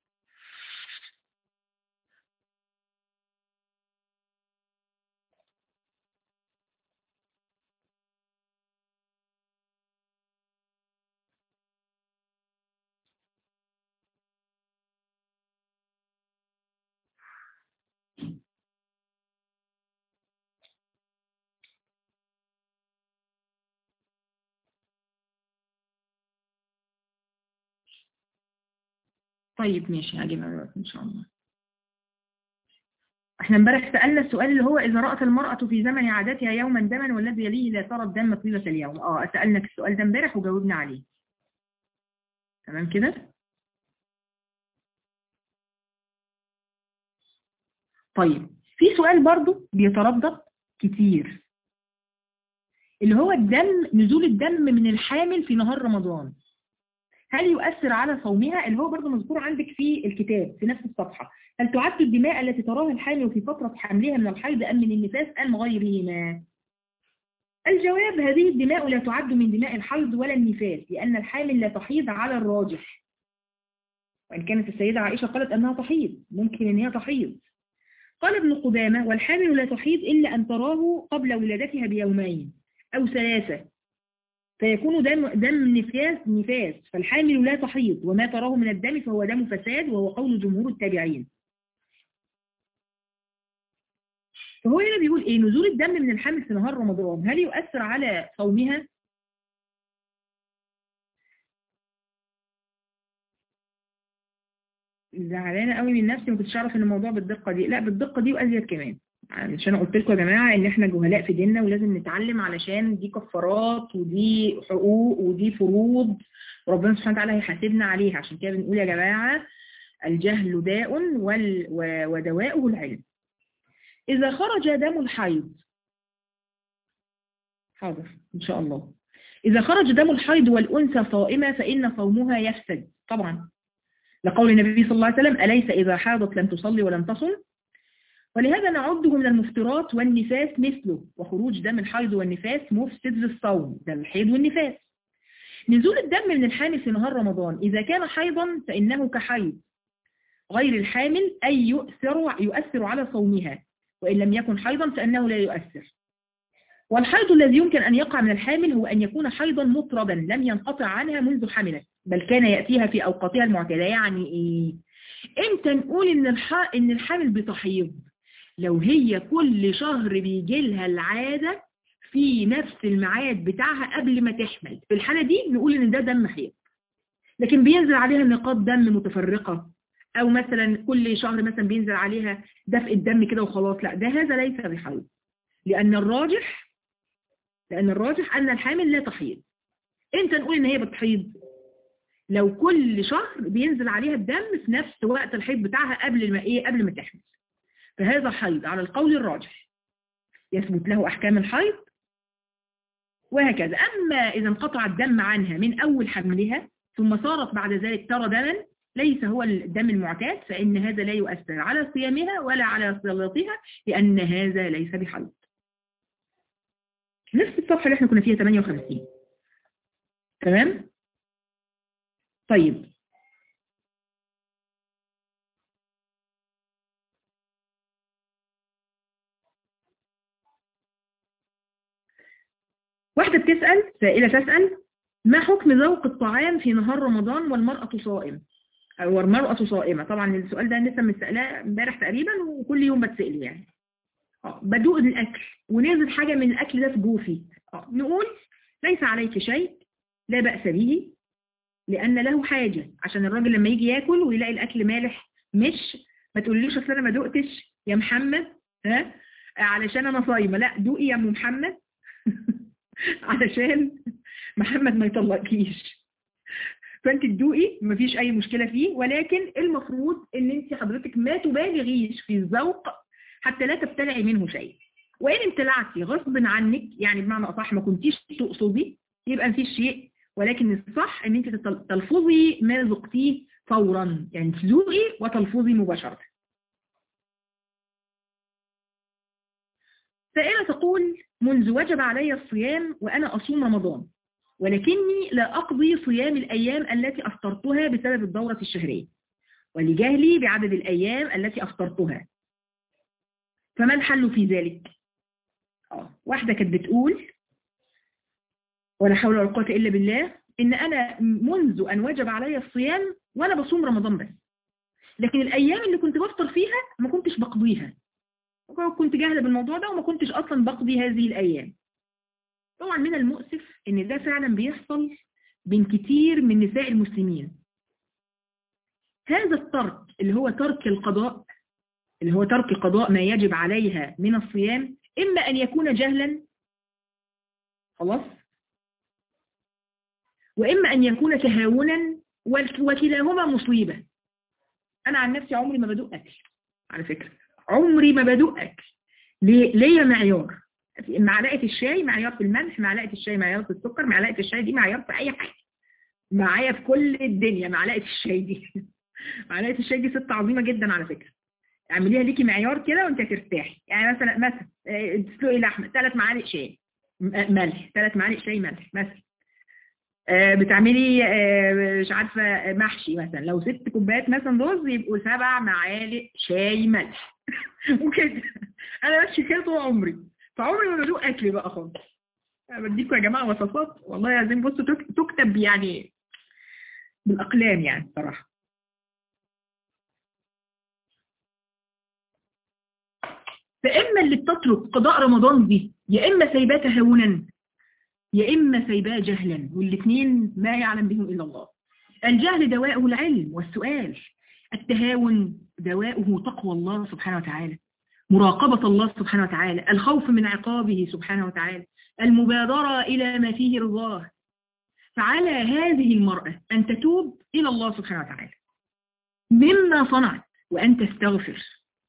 طيب ماشي هجيبها دلوقتي ان شاء الله احنا امبارح سألنا السؤال اللي هو إذا رأت المرأة في زمن عادتها يوما دما والذي يليه لا ترى الدم طيلة اليوم اه سألنا السؤال ده امبارح وجاوبنا عليه تمام كده طيب في سؤال برضو بيتردد كتير اللي هو الدم نزول الدم من الحامل في نهار رمضان هل يؤثر على صومها اللي هو برضه مذكور عندك في الكتاب في نفس الصفحة هل تعد الدماء التي تراها الحامل في فترة حملها من الحيض أم من النفاس أم غيرهما الجواب هذه الدماء لا تعد من دماء الحيض ولا النفاس لأن الحامل لا تحيض على الراجح وإن كانت السيدة عائشة قالت أنها تحيض ممكن أن هي تحيض قال ابن قدامة والحامل لا تحيض إلا أن تراه قبل ولادتها بيومين أو ثلاثة فيكون دم, دم نفاس نفاس فالحامل لا تحيض وما تراه من الدم فهو دم فساد وهو قول جمهور التابعين فهو هنا بيقول ايه نزول الدم من الحامل في نهار رمضان هل يؤثر على صومها زعلانه قوي من نفسي ما كنتش اعرف ان الموضوع بالدقه دي لا بالدقه دي وازيد كمان مش انا قلت لكم يا جماعه ان احنا جهلاء في ديننا ولازم نتعلم علشان دي كفارات ودي حقوق ودي فروض وربنا سبحانه وتعالى هيحاسبنا عليها عشان كده بنقول يا جماعه الجهل داء وال ودواؤه العلم اذا خرج دم الحيض حاضر ان شاء الله اذا خرج دم الحيض والانثى صائمه فان صومها يفسد طبعا لقول النبي صلى الله عليه وسلم أليس إذا حاضت لم تصلي ولم تصم ولهذا نعده من المفترات والنفاس مثله وخروج دم الحيض والنفاس مفسد للصوم ده الحيض والنفاس نزول الدم من الحامل في نهار رمضان إذا كان حيضا فإنه كحيض غير الحامل أي يؤثر, يؤثر على صومها وإن لم يكن حيضا فإنه لا يؤثر والحيض الذي يمكن أن يقع من الحامل هو أن يكون حيضا مطردا لم ينقطع عنها منذ حملت بل كان يأتيها في أوقاتها المعتادة يعني إيه؟ إمتى نقول إن, الح... إن الحامل بتحيض لو هي كل شهر بيجي لها العادة في نفس الميعاد بتاعها قبل ما تحمل في الحالة دي نقول إن ده دم حيض لكن بينزل عليها نقاط دم متفرقة أو مثلا كل شهر مثلا بينزل عليها دفء الدم كده وخلاص لا ده هذا ليس بحيض لأن الراجح لأن الراجح أن الحامل لا تحيض امتى نقول إن هي بتحيض لو كل شهر بينزل عليها الدم في نفس وقت الحيض بتاعها قبل ما ايه قبل ما تحمل فهذا حيض على القول الراجح يثبت له احكام الحيض وهكذا اما اذا انقطع الدم عنها من اول حملها ثم صارت بعد ذلك ترى دما ليس هو الدم المعتاد فان هذا لا يؤثر على صيامها ولا على صلاتها لان هذا ليس بحيض نفس الصفحه اللي احنا كنا فيها 58 تمام طيب واحدة بتسأل سائلة تسأل ما حكم ذوق الطعام في نهار رمضان والمرأة صائم أو المرأة صائمة طبعا السؤال ده لسه متسألاه امبارح تقريبا وكل يوم بتسأل يعني اه بدوق الأكل ونزل حاجة من الأكل ده في جوفي اه نقول ليس عليك شيء لا بأس به لأن له حاجة عشان الراجل لما يجي ياكل ويلاقي الأكل مالح مش ما تقوليش اصل انا ما دقتش يا محمد ها علشان انا صايمه لا دوقي يا ام محمد علشان محمد ما يطلقكيش فانت تدوقي مفيش اي مشكله فيه ولكن المفروض ان انت حضرتك ما تبالغيش في الذوق حتى لا تبتلعي منه شيء وان امتلعتي غصب عنك يعني بمعنى اصح ما كنتيش تقصدي يبقى مفيش شيء ولكن الصح ان انت تلفظي ما ذقتيه فورا يعني تذوقي وتلفظي مباشرة سائلة تقول منذ وجب علي الصيام وأنا أصوم رمضان ولكني لا أقضي صيام الأيام التي أفطرتها بسبب الدورة الشهرية ولجهلي بعدد الأيام التي أفطرتها فما الحل في ذلك؟ آه. واحدة كانت بتقول ولا حول ولا قوة إلا بالله إن أنا منذ أن وجب علي الصيام وأنا بصوم رمضان بس لكن الأيام اللي كنت بفطر فيها ما كنتش بقضيها كنت جاهلة بالموضوع ده وما كنتش أصلا بقضي هذه الأيام طبعا من المؤسف إن ده فعلا بيحصل بين كتير من نساء المسلمين هذا الترك اللي هو ترك القضاء اللي هو ترك قضاء ما يجب عليها من الصيام إما أن يكون جهلا خلاص وإما أن يكون تهاونا وكلاهما مصيبة أنا عن نفسي عمري ما بدوق أكل على فكرة عمري ما بدوق أكل ليه معيار معلقة الشاي معيار في الملح معلقة الشاي معيار في السكر معلقة الشاي دي معيار في أي حاجة معايا في كل الدنيا معلقة الشاي دي معلقة الشاي دي ست عظيمة جدا على فكرة اعمليها ليكي معيار كده وانت هترتاحي يعني مثلا مثلا تسلقي لحمه ثلاث معالق شاي ملح ثلاث معالق شاي ملح مثلا بتعملي مش عارفة محشي مثلا لو ست كوبايات مثلا رز يبقوا سبع معالق شاي ملح وكده انا ماشي كده طول عمري فعمري ما بدوق اكل بقى خالص بديكم يا جماعة وصفات والله لازم بصوا تكتب يعني بالاقلام يعني صراحة فإما اللي بتترك قضاء رمضان دي يا إما سايباه تهاونا يا إما سايباه جهلا والاثنين ما يعلم بهم إلا الله الجهل دواءه العلم والسؤال التهاون دواءه تقوى الله سبحانه وتعالى مراقبة الله سبحانه وتعالى الخوف من عقابه سبحانه وتعالى المبادرة إلى ما فيه رضاه فعلى هذه المرأة أن تتوب إلى الله سبحانه وتعالى مما صنعت وأن تستغفر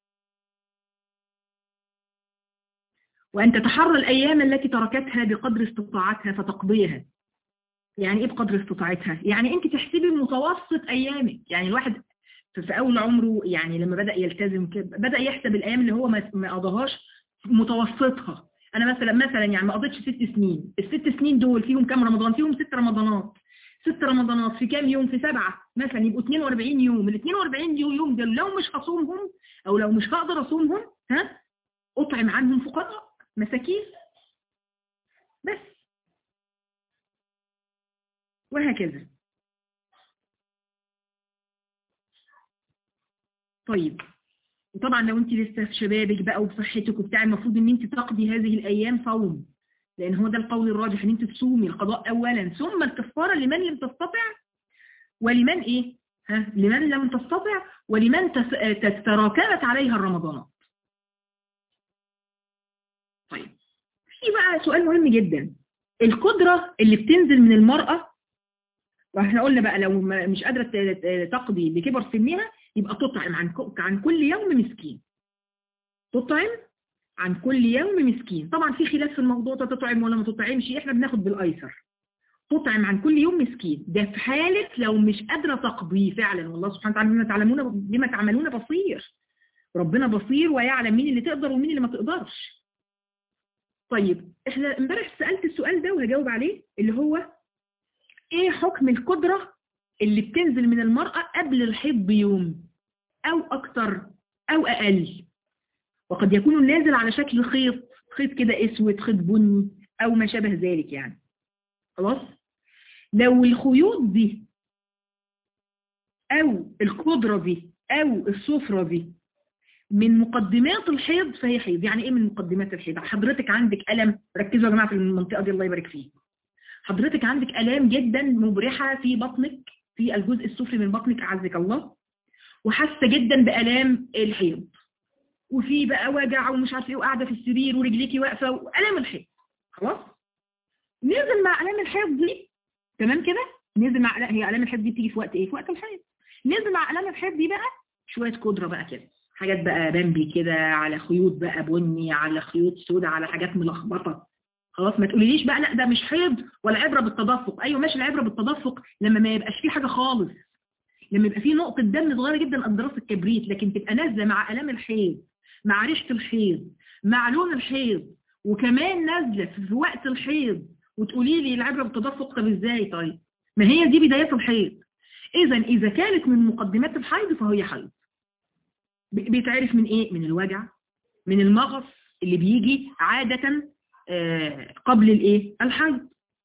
وأن تتحرى الأيام التي تركتها بقدر استطاعتها فتقضيها يعني إيه بقدر استطاعتها؟ يعني أنت تحسبي متوسط أيامك يعني الواحد في أول عمره يعني لما بدأ يلتزم كده بدأ يحسب الأيام اللي هو ما قضاهاش متوسطها أنا مثلا مثلا يعني ما قضيتش ست سنين الست سنين دول فيهم كام رمضان؟ فيهم ست رمضانات ست رمضانات في كام يوم في سبعة مثلا يبقوا 42 يوم ال 42 يوم دول لو مش هصومهم أو لو مش هقدر أصومهم ها أطعم عنهم فقراء مساكين بس وهكذا طيب وطبعا لو انت لسه في شبابك بقى وبصحتك وبتاع المفروض ان انت تقضي هذه الايام صوم لان هو ده القول الراجح ان انت تصومي القضاء اولا ثم الكفاره لمن لم تستطع ولمن ايه ها لمن لم تستطع ولمن تراكمت عليها الرمضانات طيب في بقى سؤال مهم جدا القدرة اللي بتنزل من المرأة واحنا قلنا بقى لو مش قادرة تقضي بكبر سنها يبقى تطعم عن عن كل يوم مسكين تطعم عن كل يوم مسكين طبعا في خلاف في الموضوع ده تطعم ولا ما تطعمش احنا بناخد بالايسر تطعم عن كل يوم مسكين ده في حالة لو مش قادرة تقضي فعلا والله سبحانه وتعالى بما تعلمون بما تعملون بصير ربنا بصير ويعلم مين اللي تقدر ومين اللي ما تقدرش طيب احنا امبارح سألت السؤال ده وهجاوب عليه اللي هو ايه حكم القدرة اللي بتنزل من المرأة قبل الحيض بيوم او اكتر او اقل وقد يكون النازل على شكل خيط خيط كده اسود خيط بني او ما شابه ذلك يعني خلاص لو الخيوط دي او القدرة دي او الصفرة دي من مقدمات الحيض فهي حيض يعني ايه من مقدمات الحيض حضرتك عندك ألم ركزوا يا جماعة في المنطقة دي الله يبارك فيه حضرتك عندك الام جدا مبرحه في بطنك في الجزء السفلي من بطنك اعزك الله وحاسه جدا بالام الحيض وفي بقى وجع ومش عارفه ايه وقاعده في السرير ورجليكي واقفه والام الحيض خلاص نزل مع الام الحيض دي تمام كده نزل مع لا هي الام الحيض دي بتيجي في وقت ايه في وقت الحيض نزل مع الام الحيض دي بقى شويه قدره بقى كده حاجات بقى بامبي كده على خيوط بقى بني على خيوط سوداء على حاجات ملخبطه خلاص ما تقوليليش بقى لا ده مش حيض ولا عبره بالتدفق ايوه ماشي العبره بالتدفق لما ما يبقاش فيه حاجه خالص لما يبقى فيه نقطه دم صغيره جدا قد راس الكبريت لكن تبقى نازله مع الام الحيض مع ريحه الحيض مع لون الحيض وكمان نازله في وقت الحيض وتقولي لي العبره بالتدفق طب ازاي طيب ما هي دي بدايات الحيض اذا اذا كانت من مقدمات الحيض فهي حيض بيتعرف من ايه من الوجع من المغص اللي بيجي عادة قبل الايه الحيض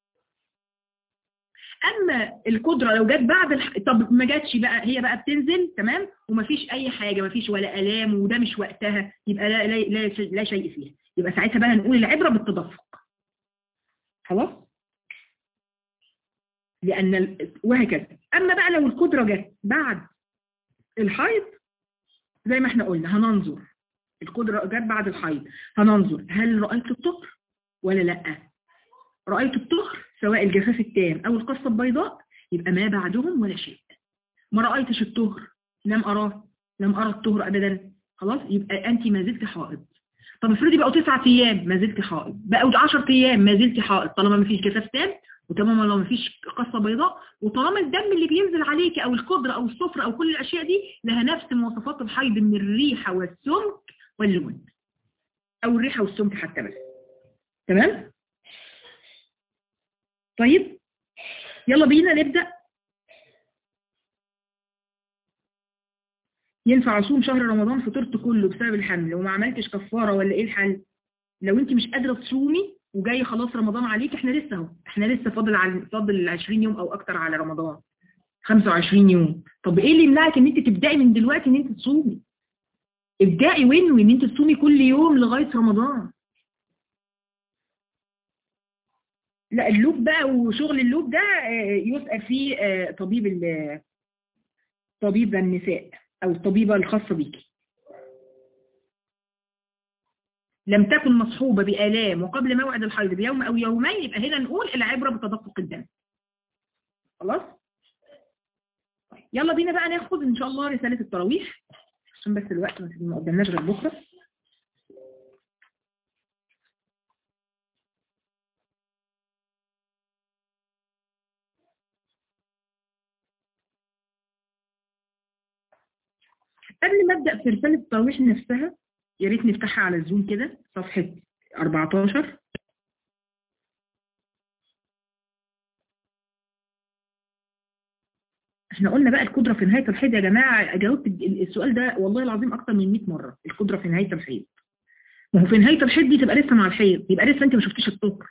اما القدرة لو جت بعد الح... طب ما جاتش بقى هي بقى بتنزل تمام ومفيش اي حاجة مفيش ولا الام وده مش وقتها يبقى لا لا لا, لا شيء فيها يبقى ساعتها بقى نقول العبرة بالتدفق خلاص لان ال... وهكذا اما بقى لو القدرة جت بعد الحيض زي ما احنا قلنا هننظر القدرة جت بعد الحيض هننظر هل رأيت الطهر ولا لا رأيت الطهر سواء الجفاف التام أو القصة البيضاء يبقى ما بعدهم ولا شيء ما رأيتش الطهر لم أراه لم أرى الطهر أبدا خلاص يبقى أنت ما زلت حائض طب افرضي بقوا تسعة أيام ما زلت حائض بقوا 10 أيام ما زلت حائض طالما ما فيش جفاف تام وطالما لو ما فيش قصة بيضاء وطالما الدم اللي بينزل عليك أو القدرة أو الصفر أو كل الأشياء دي لها نفس مواصفات الحيض من الريحة والسمك واللون أو الريحة والسمك حتى بس تمام طيب يلا بينا نبدأ ينفع أصوم شهر رمضان فطرت كله بسبب الحمل وما عملتش كفارة ولا إيه الحل لو أنت مش قادرة تصومي وجاي خلاص رمضان عليك احنا لسه اهو احنا لسه فاضل على فاضل 20 يوم او اكتر على رمضان 25 يوم طب ايه اللي يمنعك ان انت تبداي من دلوقتي ان انت تصومي ابداي وانوي ان انت تصومي كل يوم لغايه رمضان لا اللوب بقى وشغل اللوب ده يسأل فيه طبيب طبيب النساء او الطبيبة الخاصة بيكي لم تكن مصحوبة بآلام وقبل موعد الحيض بيوم أو يومين يبقى هنا نقول العبرة بتدفق الدم خلاص يلا بينا بقى ناخد إن شاء الله رسالة التراويح عشان بس الوقت ما قدامناش غير بكرة قبل ما أبدأ في رسالة التراويح نفسها يا ريت نفتحها على الزوم كده صفحة 14 احنا قلنا بقى القدرة في نهاية الحيض يا جماعة جاوبت السؤال ده والله العظيم أكتر من 100 مرة القدرة في نهاية الحيض ما هو في نهاية الحيض دي تبقى لسه مع الحيض يبقى لسه انت ما شفتيش الطهر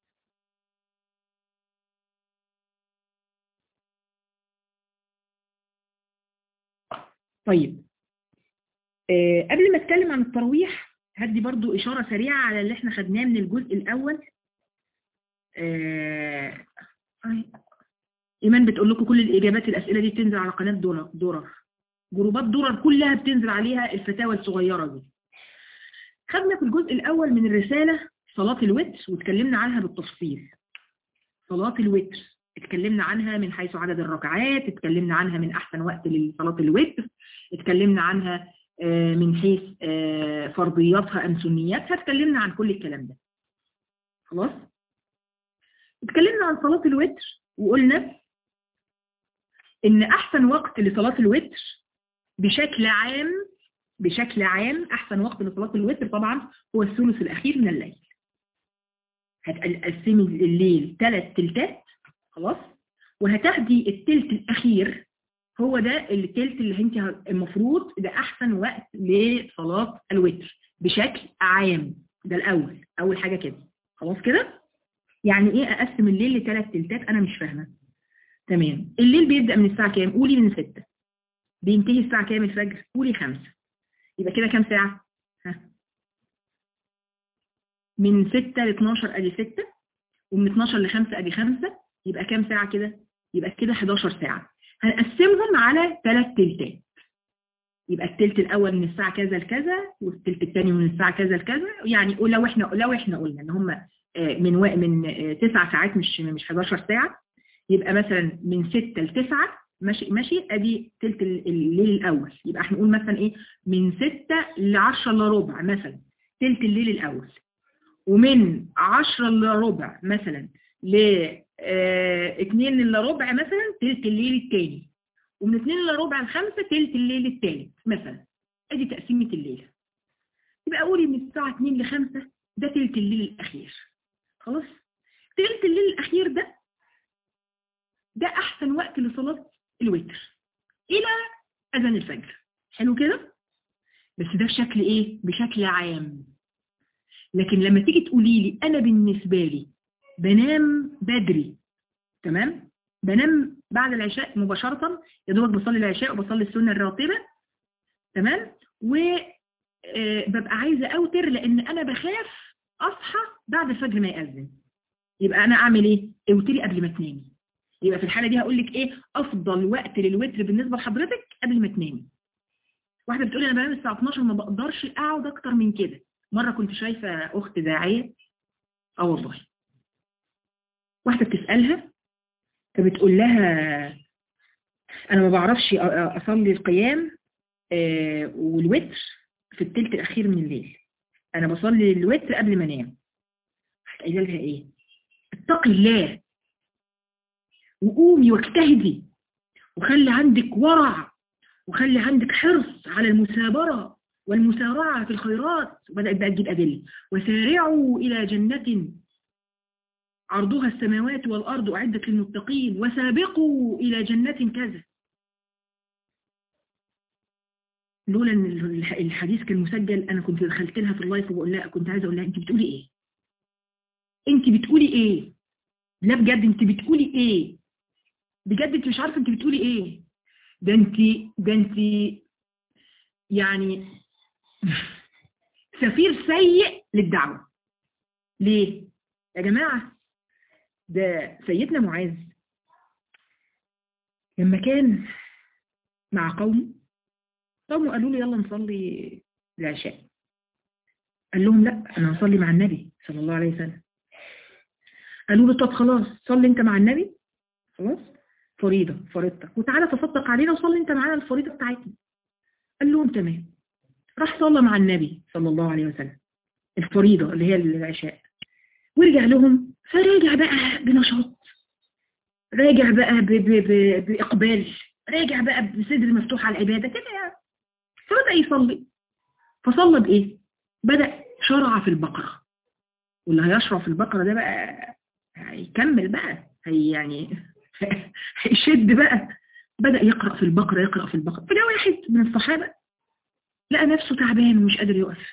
طيب أه قبل ما اتكلم عن الترويح هدي برضو إشارة سريعة على اللي احنا خدناه من الجزء الأول أه إيمان بتقول لكم كل الإجابات الأسئلة دي بتنزل على قناة دولار, دولار. جروبات دولار كلها بتنزل عليها الفتاوى الصغيرة دي خدنا في الجزء الأول من الرسالة صلاة الوتر واتكلمنا عنها بالتفصيل صلاة الوتر اتكلمنا عنها من حيث عدد الركعات اتكلمنا عنها من أحسن وقت لصلاة الوتر اتكلمنا عنها من حيث فرضياتها أم سنياتها اتكلمنا عن كل الكلام ده خلاص اتكلمنا عن صلاة الوتر وقلنا ان احسن وقت لصلاة الوتر بشكل عام بشكل عام احسن وقت لصلاة الوتر طبعا هو الثلث الاخير من الليل هتقسمي الليل ثلاث تلتات خلاص وهتاخدي التلت الاخير هو ده التلت اللي انت المفروض ده احسن وقت لصلاة الوتر بشكل عام ده الاول اول حاجة كده خلاص كده يعني ايه اقسم الليل لثلاث تلتات انا مش فاهمه تمام الليل بيبدأ من الساعة كام قولي من ستة بينتهي الساعة كام الفجر قولي خمسة يبقى كده كام ساعة ها. من ستة ل 12 ادي ستة ومن 12 ل 5 ادي 5 يبقى كام ساعة كده يبقى كده 11 ساعة هنقسمهم على ثلاث تلتات يبقى التلت الاول من الساعة كذا لكذا والتلت الثاني من الساعة كذا لكذا يعني لو احنا لو احنا قلنا ان هم من و... من 9 ساعات مش مش 11 ساعة يبقى مثلا من 6 ل 9 ماشي ماشي ادي تلت الليل الاول يبقى احنا نقول مثلا ايه من 6 ل 10 الا ربع مثلا تلت الليل الاول ومن 10 الا ربع مثلا ل 2 الا ربع مثلا تلت الليل الثاني ومن 2 الا ربع ل 5 تلت الليل الثالث مثلا ادي تقسيمه الليله يبقى قولي من الساعه 2 ل 5 ده تلت الليل الاخير خلاص تلت الليل الاخير ده ده احسن وقت لصلاه الوتر الى اذان الفجر حلو كده بس ده بشكل ايه بشكل عام لكن لما تيجي تقولي لي انا بالنسبه لي بنام بدري تمام بنام بعد العشاء مباشره يا دوبك بصلي العشاء وبصلي السنه الراتبه تمام وببقى عايزه اوتر لان انا بخاف اصحى بعد الفجر ما يأذن يبقى انا اعمل ايه اوتري قبل ما تنامي يبقى في الحالة دي هقول لك ايه افضل وقت للوتر بالنسبة لحضرتك قبل ما تنامي واحدة بتقولي انا بنام الساعة 12 ما بقدرش اقعد اكتر من كده مرة كنت شايفة اخت داعية اه والله واحدة بتسألها فبتقول لها انا ما بعرفش اصلي القيام آه والوتر في التلت الاخير من الليل انا بصلي الوتر قبل ما انام قايله لها ايه اتقي الله وقومي واجتهدي وخلي عندك ورع وخلي عندك حرص على المثابرة والمسارعة في الخيرات وبدأت بقى تجيب أدلة وسارعوا إلى جنة عرضها السماوات والأرض أعدت للمتقين وسابقوا إلى جنة كذا لولا ان الحديث كان مسجل انا كنت دخلت لها في اللايف وبقول لها كنت عايزه اقول لها انت بتقولي ايه انت بتقولي ايه لا بجد انت بتقولي ايه بجد انت مش عارفه انت بتقولي ايه ده انت ده انت يعني سفير سيء للدعوه ليه يا جماعه ده سيدنا معاذ لما كان مع قومه قومه قالوا له يلا نصلي العشاء قال لهم لا انا هصلي مع النبي صلى الله عليه وسلم قالوا له طب خلاص صلي انت مع النبي خلاص فريضة فريضتك وتعالى تصدق علينا وصلي انت معانا الفريضة بتاعتنا قال لهم تمام راح صلى مع النبي صلى الله عليه وسلم الفريضة اللي هي العشاء ورجع لهم فراجع بقى بنشاط راجع بقى ب ب ب بإقبال راجع بقى بصدر مفتوح على العبادة كده يعني فبدأ يصلي فصلى بإيه؟ بدأ شرع في البقرة واللي هيشرع في البقرة ده بقى هيكمل بقى هي يعني هيشد بقى بدأ يقرأ في البقرة يقرأ في البقرة فجاء واحد من الصحابة لقى نفسه تعبان ومش قادر يقف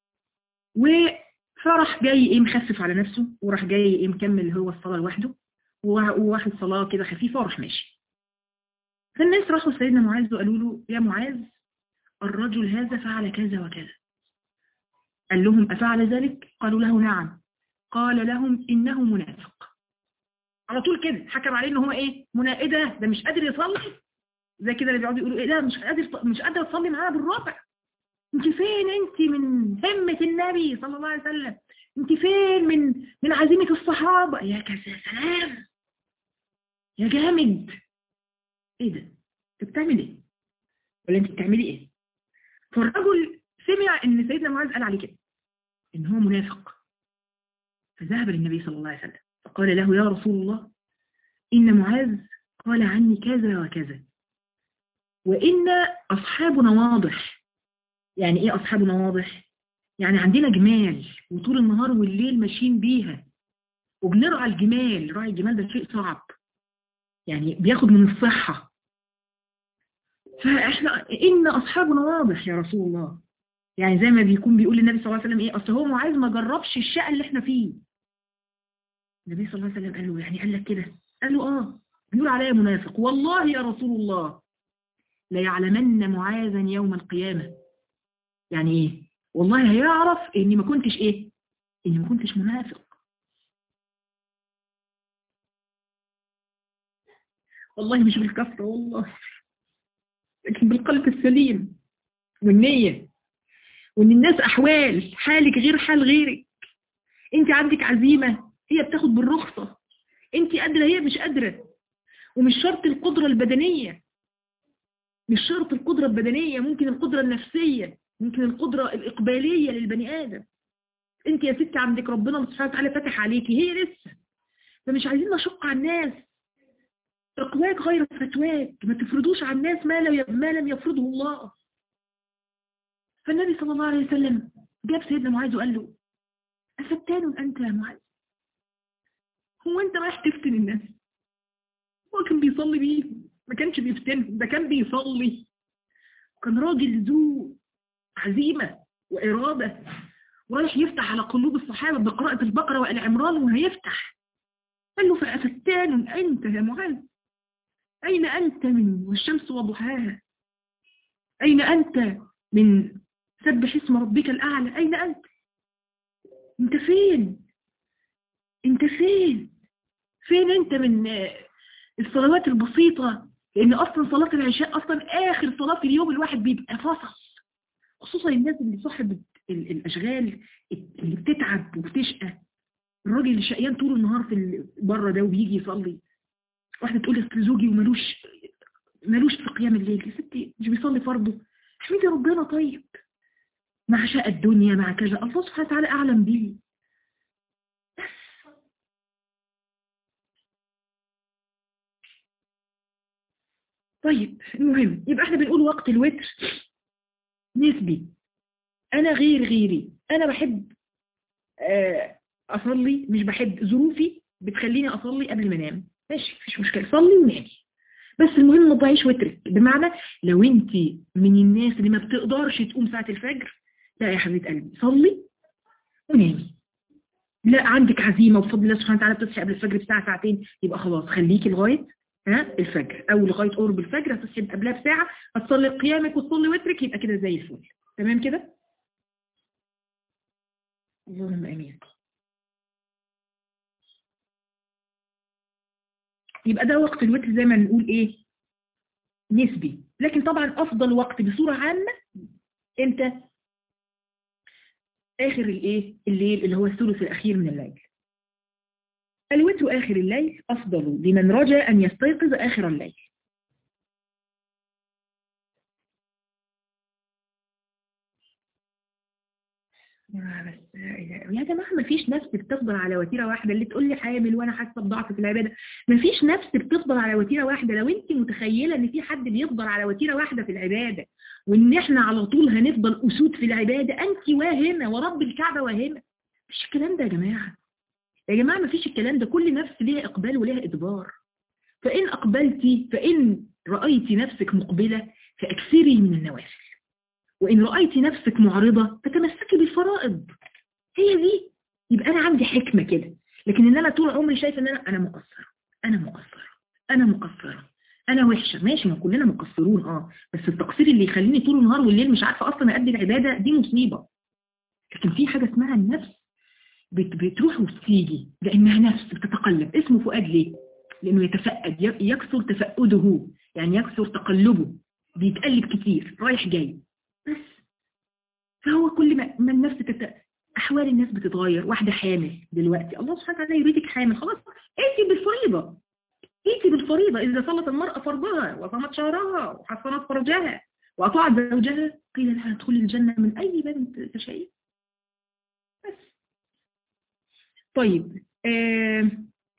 فراح جاي ايه مخفف على نفسه وراح جاي ايه مكمل هو الصلاة لوحده وواحد صلاة كده خفيفة وراح ماشي فالناس راحوا سيدنا معاذ وقالوا له يا معاذ الرجل هذا فعل كذا وكذا قال لهم أفعل ذلك قالوا له نعم قال لهم إنه منافق على طول كده حكم عليه ان هو ايه منا... ايه ده ده مش قادر يصلي زي كده اللي بيقعدوا يقولوا ايه ده مش قادر مش قادر تصلي معانا بالربع انت فين انت من همة النبي صلى الله عليه وسلم انت فين من من عزيمة الصحابة يا كذا سلام يا جامد ايه ده انت بتعمل ايه ولا انت بتعملي ايه فالرجل سمع ان سيدنا معاذ قال عليه كده ان هو منافق فذهب للنبي صلى الله عليه وسلم فقال له يا رسول الله إن معاذ قال عني كذا وكذا وإن أصحابنا واضح يعني إيه أصحابنا واضح؟ يعني عندنا جمال وطول النهار والليل ماشيين بيها وبنرعى الجمال رعي الجمال ده شيء صعب يعني بياخد من الصحة فإحنا إن أصحابنا واضح يا رسول الله يعني زي ما بيكون بيقول للنبي صلى الله عليه وسلم إيه أصل هو معاذ ما جربش الشقة اللي إحنا فيه النبي صلى الله عليه وسلم قال له يعني قال لك كده قال له اه بيقول عليا منافق والله يا رسول الله ليعلمن معاذا يوم القيامة يعني ايه والله هيعرف اني ما كنتش ايه اني ما كنتش منافق والله مش بالكثرة والله لكن بالقلب السليم والنية وان الناس احوال حالك غير حال غيرك انت عندك عزيمة هي بتاخد بالرخصة انت قادرة هي مش قادرة ومش شرط القدرة البدنية مش شرط القدرة البدنية ممكن القدرة النفسية ممكن القدرة الإقبالية للبني آدم انت يا ستي عندك ربنا سبحانه وتعالى فتح عليكي هي لسه فمش عايزين نشق على الناس اقواك غير فتواك ما تفرضوش على الناس ما لم ما لم يفرضه الله فالنبي صلى الله عليه وسلم جاب سيدنا معاذ وقال له أفتان أنت يا معاذ هو أنت رايح تفتن الناس هو كان بيصلي بيه ما كانش بيفتن ده كان بيصلي كان راجل ذو عزيمة وإرادة ورايح يفتح على قلوب الصحابة بقراءة البقرة وآل عمران وهيفتح قال له فأفتان أنت يا معاذ أين أنت من والشمس وضحاها أين أنت من سبح اسم ربك الأعلى أين أنت أنت فين أنت فين فين أنت من الصلوات البسيطة لأن أصلا صلاة العشاء أصلا آخر صلاة في اليوم الواحد بيبقى فصل خصوصا الناس اللي صاحب الأشغال اللي بتتعب وبتشقى الراجل اللي شقيان طول النهار في بره ده وبيجي يصلي واحدة تقول لي زوجي ومالوش مالوش في قيام الليل يا ستي مش بيصلي فرضه احمدي ربنا طيب مع شاء الدنيا مع كذا الله سبحانه وتعالى أعلم به بس طيب المهم يبقى احنا بنقول وقت الوتر نسبي انا غير غيري انا بحب اصلي مش بحب ظروفي بتخليني اصلي قبل ما انام ماشي مفيش مشكله صلي ونامي بس المهم ما تضيعيش وترك بمعنى لو انت من الناس اللي ما بتقدرش تقوم ساعه الفجر لا يا حبيبه قلبي صلي ونامي لا عندك عزيمه وبفضل الله سبحانه وتعالى بتصحي قبل الفجر بساعه ساعتين يبقى خلاص خليكي لغايه ها الفجر او لغايه قرب الفجر هتصحي قبلها بساعه هتصلي قيامك وتصلي وترك يبقى كده زي الفل تمام كده اللهم امين يبقى ده وقت الوتر زي ما نقول ايه نسبي لكن طبعا افضل وقت بصورة عامة امتى اخر الايه الليل اللي هو الثلث الاخير من الليل الوتر اخر الليل افضل لمن رجى ان يستيقظ اخر الليل بس يا جماعه ما فيش نفس بتفضل على وتيره واحده اللي تقول لي حامل وانا حاسه بضعف في العباده ما فيش نفس بتفضل على وتيره واحده لو انت متخيله ان في حد بيفضل على وتيره واحده في العباده وان احنا على طول هنفضل اسود في العباده انت واهمه ورب الكعبه واهمه مفيش الكلام ده يا جماعه يا جماعه ما فيش الكلام ده كل نفس ليها اقبال وليها ادبار فان اقبلتي فان رايتي نفسك مقبله فاكثري من النوافل وإن رأيت نفسك معرضة فتمسكي بالفرائض هي دي يبقى أنا عندي حكمة كده لكن إن أنا طول عمري شايفة إن أنا أنا مقصرة أنا مقصرة أنا مقصرة أنا وحشة ماشي ما كلنا مقصرون آه بس التقصير اللي يخليني طول النهار والليل مش عارفة أصلا أدي العبادة دي مصيبة لكن في حاجة اسمها النفس بتروح وبتيجي لأنها نفس بتتقلب اسمه فؤاد ليه؟ لأنه يتفقد يكثر تفقده يعني يكثر تقلبه بيتقلب كتير رايح جاي بس فهو كل ما, ما النفس تت... أحوال الناس بتتغير واحدة حامل دلوقتي الله سبحانه وتعالى يريدك حامل خلاص ائتي بالفريضة ائتي بالفريضة إذا صلت المرأة فرضها وصمت شهرها وحصنت فرجها وأطاعت زوجها قيل لها ادخلي الجنة من أي باب تشائي بس طيب آه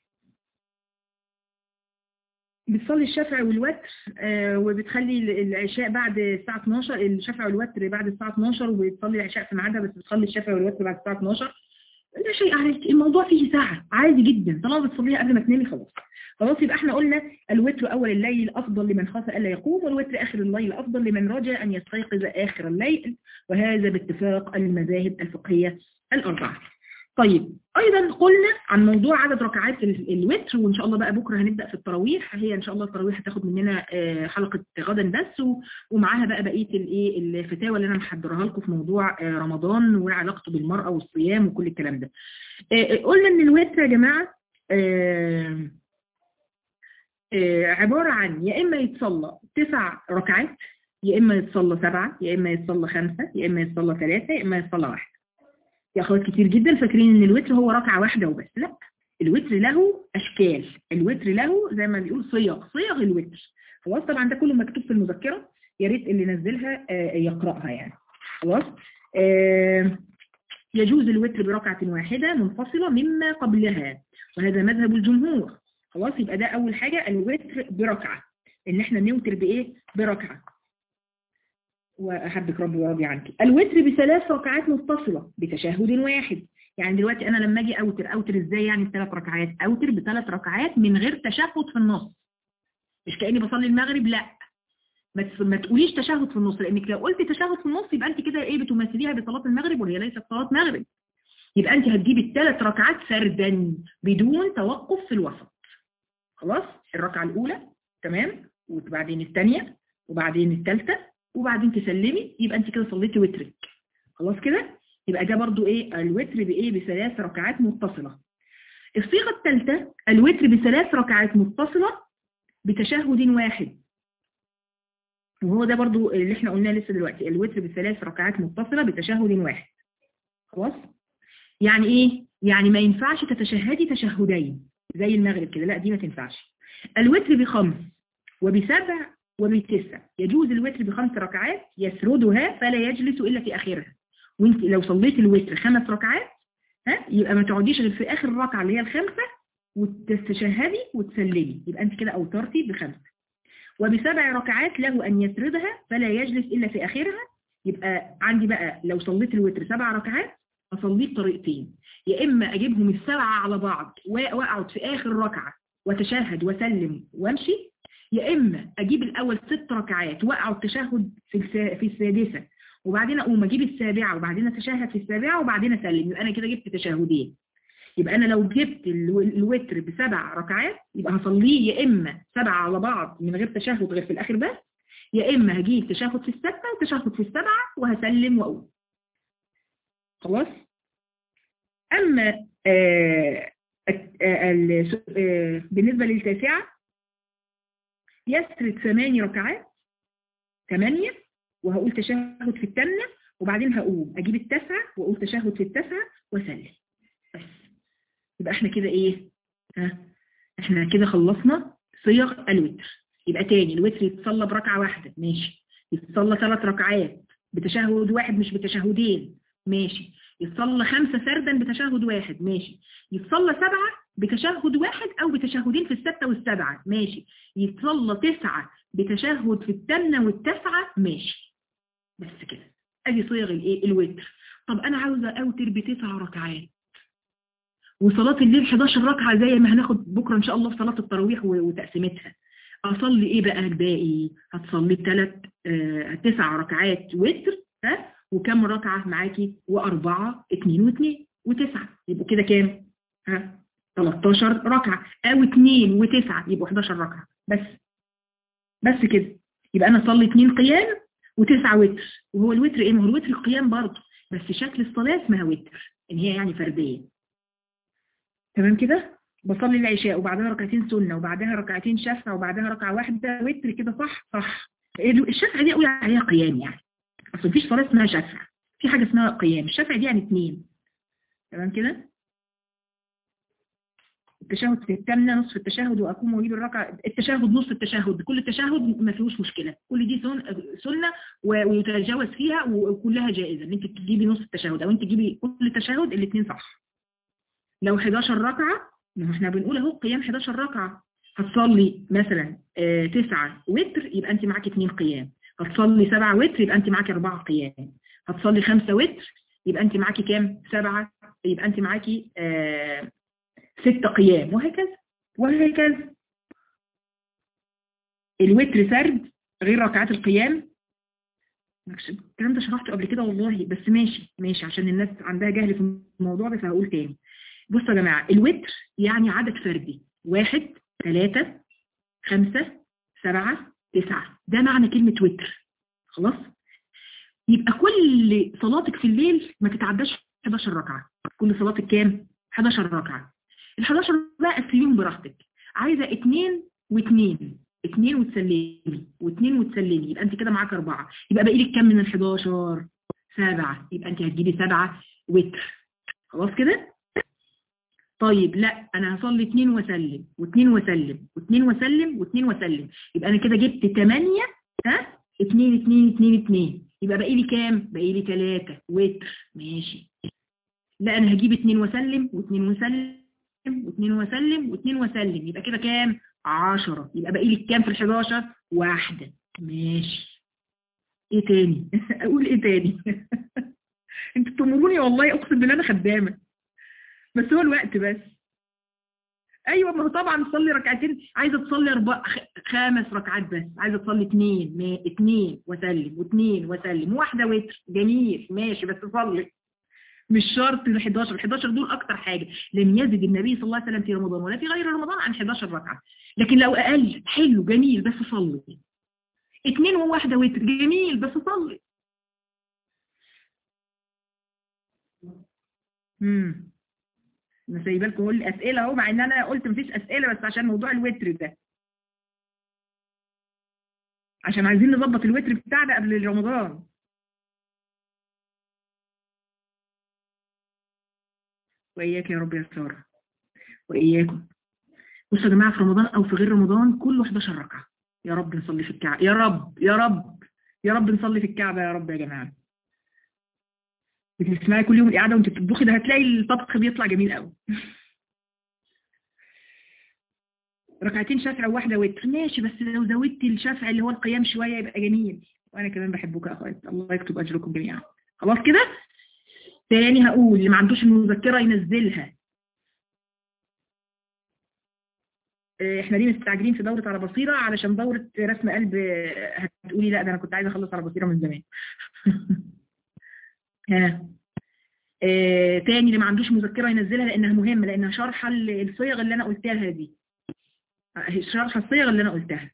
بتصلي الشفع والوتر آه وبتخلي العشاء بعد الساعة 12 الشفع والوتر بعد الساعة 12 وبتصلي العشاء في ميعادها بس بتصلي الشفع والوتر بعد الساعة 12 لا شيء عليك الموضوع فيه ساعة عادي جدا طالما بتصليها قبل ما تنامي خلاص خلاص يبقى احنا قلنا الوتر أول الليل أفضل لمن خاف ألا يقوم والوتر آخر الليل أفضل لمن رجى أن يستيقظ آخر الليل وهذا باتفاق المذاهب الفقهية الأربعة طيب ايضا قلنا عن موضوع عدد ركعات الوتر وان شاء الله بقى بكره هنبدا في التراويح هي ان شاء الله التراويح هتاخد مننا حلقه غدا بس ومعاها بقى بقيه الايه الفتاوى اللي انا محضرها لكم في موضوع رمضان وعلاقته بالمراه والصيام وكل الكلام ده قلنا ان الوتر يا جماعه آه، عبارة عن يا إما يتصلى تسع ركعات يا إما يتصلى سبعة يا إما يتصلى خمسة يا إما يتصلى ثلاثة يا إما يتصلى واحدة يا أخوات كتير جدا فاكرين إن الوتر هو ركعة واحدة وبس لا الوتر له أشكال الوتر له زي ما بيقول صيغ صيغ الوتر خلاص طبعا ده كله مكتوب في المذكرة يا ريت اللي نزلها آه، يقرأها يعني خلاص آه، يجوز الوتر بركعة واحدة منفصلة مما قبلها وهذا مذهب الجمهور خلاص يبقى ده أول حاجة الوتر بركعة إن احنا نوتر بإيه بركعة وأحبك ربي وراضي عنك الوتر بثلاث ركعات متصلة بتشهد واحد يعني دلوقتي أنا لما أجي أوتر أوتر إزاي يعني بثلاث ركعات أوتر بثلاث ركعات من غير تشهد في النص مش كأني بصلي المغرب لا ما تس- ما تقوليش تشهد في النص لانك لو قلت تشهد في النص يبقى انت كده ايه بتماثليها بصلاه المغرب وهي ليست صلاه مغرب يبقى انت هتجيبي الثلاث ركعات فردا بدون توقف في الوسط خلاص الركعه الاولى تمام وبعدين الثانيه وبعدين الثالثه وبعدين تسلمي يبقى انت كده صليتي وترك خلاص كده يبقى ده برضو ايه الوتر بايه بثلاث ركعات متصله الصيغه الثالثه الوتر بثلاث ركعات متصله بتشهد واحد وهو ده برضو اللي احنا قلناه لسه دلوقتي الوتر بثلاث ركعات متصلة بتشهد واحد خلاص يعني ايه يعني ما ينفعش تتشهدي تشهدين زي المغرب كده لا دي ما تنفعش الوتر بخمس وبسبع وبتسع يجوز الوتر بخمس ركعات يسردها فلا يجلس إلا في آخرها وانت لو صليت الوتر خمس ركعات ها يبقى ما تقعديش غير في آخر الركعة اللي هي الخمسة وتتشهدي وتسلمي يبقى انت كده أوترتي بخمسة وبسبع ركعات له أن يسردها فلا يجلس إلا في آخرها يبقى عندي بقى لو صليت الوتر سبع ركعات أصليه بطريقتين يا إما أجيبهم السبعة على بعض وأقعد في آخر ركعة وتشهد وسلم وامشي يا إما أجيب الأول ست ركعات وأقعد تشهد في الس- في السادسة وبعدين أقوم أجيب السابعة وبعدين أتشهد في السابعة وبعدين أسلم يبقى أنا كده جبت تشهدين يبقى أنا لو جبت الو- الوتر بسبع ركعات يبقى هصليه يا إما سبعة على بعض من غير تشهد غير في الآخر بس يا إما هجيب تشهد في الستة وتشهد في السبعة وهسلم وأقول خلاص أما آه آه ال- آه بالنسبة للتاسعة يسرد ثماني ركعات ثمانية وهقول تشهد في الثامنة وبعدين هقوم أجيب التاسعة وأقول تشهد في التاسعة وأسلم بس يبقى احنا كده ايه ها احنا كده خلصنا صيغ الوتر يبقى تاني الوتر يتصلى بركعة واحدة ماشي يتصلى ثلاث ركعات بتشهد واحد مش بتشهدين ماشي يتصلى خمسة فردا بتشهد واحد ماشي يتصلى سبعة بتشهد واحد او بتشهدين في الستة والسبعة ماشي يتصلى تسعة بتشهد في الثامنة والتسعة ماشي بس كده ادي صيغ الايه الوتر طب انا عاوزة اوتر بتسع ركعات وصلاة الليل 11 ركعة زي ما هناخد بكرة إن شاء الله في صلاة التراويح و- وتقسيمتها أصلي إيه بقى الباقي هتصلي ثلاث آه تسع ركعات وتر ها وكم ركعة معاكي وأربعة اتنين واتنين وتسعة يبقوا كده كام ها 13 ركعة أو اتنين وتسعة يبقوا 11 ركعة بس بس كده يبقى أنا أصلي اتنين قيام وتسعة وتر وهو الوتر إيه ما هو الوتر القيام برضه بس شكل الصلاة اسمها وتر إن هي يعني فردية تمام كده بصلي العشاء وبعدها ركعتين سنة وبعدها ركعتين شفع وبعدها ركعة واحدة وتر كده صح صح الشفع دي اقول عليها قيام يعني اصل مفيش صلاة اسمها شفع في حاجة اسمها قيام الشفع دي يعني اتنين تمام كده التشهد في الثامنة نصف التشهد وأقوم وأجيب الركعة التشهد نصف التشهد كل التشهد ما فيهوش مشكلة كل دي سن- سنة و- ويتجاوز فيها وكلها جائزة ان انت تجيبي نصف التشهد او انت تجيبي كل تشهد الاثنين صح لو 11 ركعة ما هو احنا بنقول اهو قيام 11 ركعة هتصلي مثلا آه، تسعة وتر يبقى انت معاكي اثنين قيام هتصلي سبعة وتر يبقى انت معاكي اربعة قيام هتصلي خمسة وتر يبقى انت معاكي كام سبعة يبقى انت معاكي آه، ستة قيام وهكذا وهكذا الوتر سرد غير ركعات القيام الكلام ده شرحته قبل كده والله بس ماشي ماشي عشان الناس عندها جهل في الموضوع ده فهقول تاني بصوا يا جماعة الوتر يعني عدد فردي واحد ثلاثة خمسة سبعة تسعة ده معنى كلمة وتر خلاص يبقى كل صلاتك في الليل ما تتعداش 11 ركعة كل صلاتك كام 11 ركعة ال 11 بقى قسميهم براحتك عايزة اتنين واثنين اثنين وتسلمي واثنين وتسلمي يبقى انت كده معاك اربعة يبقى باقي لك كام من ال 11 سبعة يبقى انت هتجيبي سبعة وتر خلاص كده طيب لا انا هصلي اثنين واسلم واثنين واسلم واثنين واسلم واثنين واسلم يبقى انا كده جبت 8 ها 2 2 2 2 يبقى باقي لي كام باقي لي 3 وتر ماشي لا انا هجيب 2 واسلم و2 واسلم و2 واسلم و2 واسلم يبقى كده كام 10 يبقى باقي لي كام في ال 11 واحده ماشي ايه تاني اقول ايه تاني انتوا بتمروني والله اقسم بالله انا خدامه بس هو الوقت بس ايوه ما هو طبعا تصلي ركعتين عايزه تصلي اربع خمس ركعات بس عايزه تصلي اثنين ما اثنين واسلم واثنين واسلم واحده وتر جميل ماشي بس صلي مش شرط ال 11 ال 11 دول اكتر حاجه لم يزد النبي صلى الله عليه وسلم في رمضان ولا في غير رمضان عن 11 ركعه لكن لو اقل حلو جميل بس صلي اثنين وواحده وتر جميل بس صلي امم انا سايبه لكم كل الاسئله اهو مع ان انا قلت مفيش اسئله بس عشان موضوع الوتر ده عشان عايزين نظبط الوتر بتاعنا قبل رمضان واياك يا رب يا ساره واياكم بصوا يا جماعه في رمضان او في غير رمضان كله 11 ركعه يا رب نصلي في الكعبه يا رب يا رب يا رب نصلي في الكعبه يا رب يا جماعه بتسمعي كل يوم القعده وانت بتطبخي ده هتلاقي الطبخ بيطلع جميل قوي ركعتين شفع وواحده وتر ماشي بس لو زودتي الشفع اللي هو القيام شويه يبقى جميل وانا كمان بحبك يا اخوات الله يكتب اجركم جميعا خلاص كده تاني هقول اللي ما عندوش المذكره ينزلها احنا ليه مستعجلين في دوره على بصيره علشان دوره رسم قلب هتقولي لا ده انا كنت عايزه اخلص على بصيره من زمان ها آه تاني اللي ما عندوش مذكرة ينزلها لأنها مهمة لأنها شرح الصيغ اللي أنا قلتها لها دي شرح الصيغ اللي أنا قلتها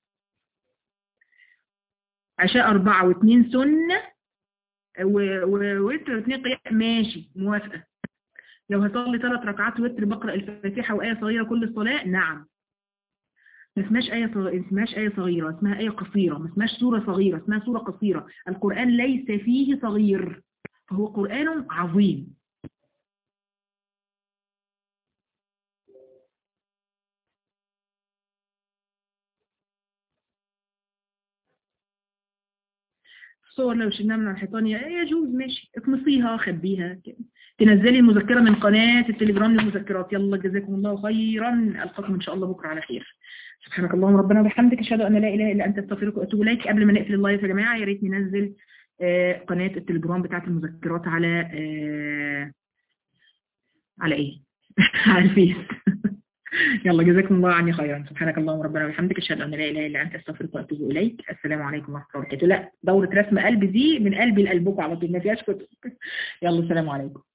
عشاء أربعة واثنين سنة ووتر واثنين قيام ماشي موافقة لو هصلي ثلاث ركعات وتر بقرأ الفاتحة وآية صغيرة كل الصلاة نعم ما اسمهاش آية صغيرة ما اسمهاش آية صغيرة اسمها آية قصيرة ما اسمهاش سورة صغيرة اسمها سورة قصيرة القرآن ليس فيه صغير فهو قرآن عظيم الصور لو شلناها من الحيطان يجوز ماشي اطمسيها خبيها تنزلي المذكرة من قناة التليجرام للمذكرات يلا جزاكم الله خيرا ألقاكم إن شاء الله بكرة على خير سبحانك اللهم ربنا وبحمدك أشهد أن لا إله إلا أنت أستغفرك وأتوب إليك قبل ما نقفل اللايف يا جماعة يا ريت ننزل قناة التليجرام بتاعت المذكرات على على ايه على الفيس يلا جزاكم الله عني خيرا سبحانك اللهم ربنا وبحمدك اشهد ان لا اله الا انت استغفرك واتوب اليك السلام عليكم ورحمه الله وبركاته لا دوره رسم قلب دي من قلبي لقلبكم على طول ما فيهاش كتب يلا السلام عليكم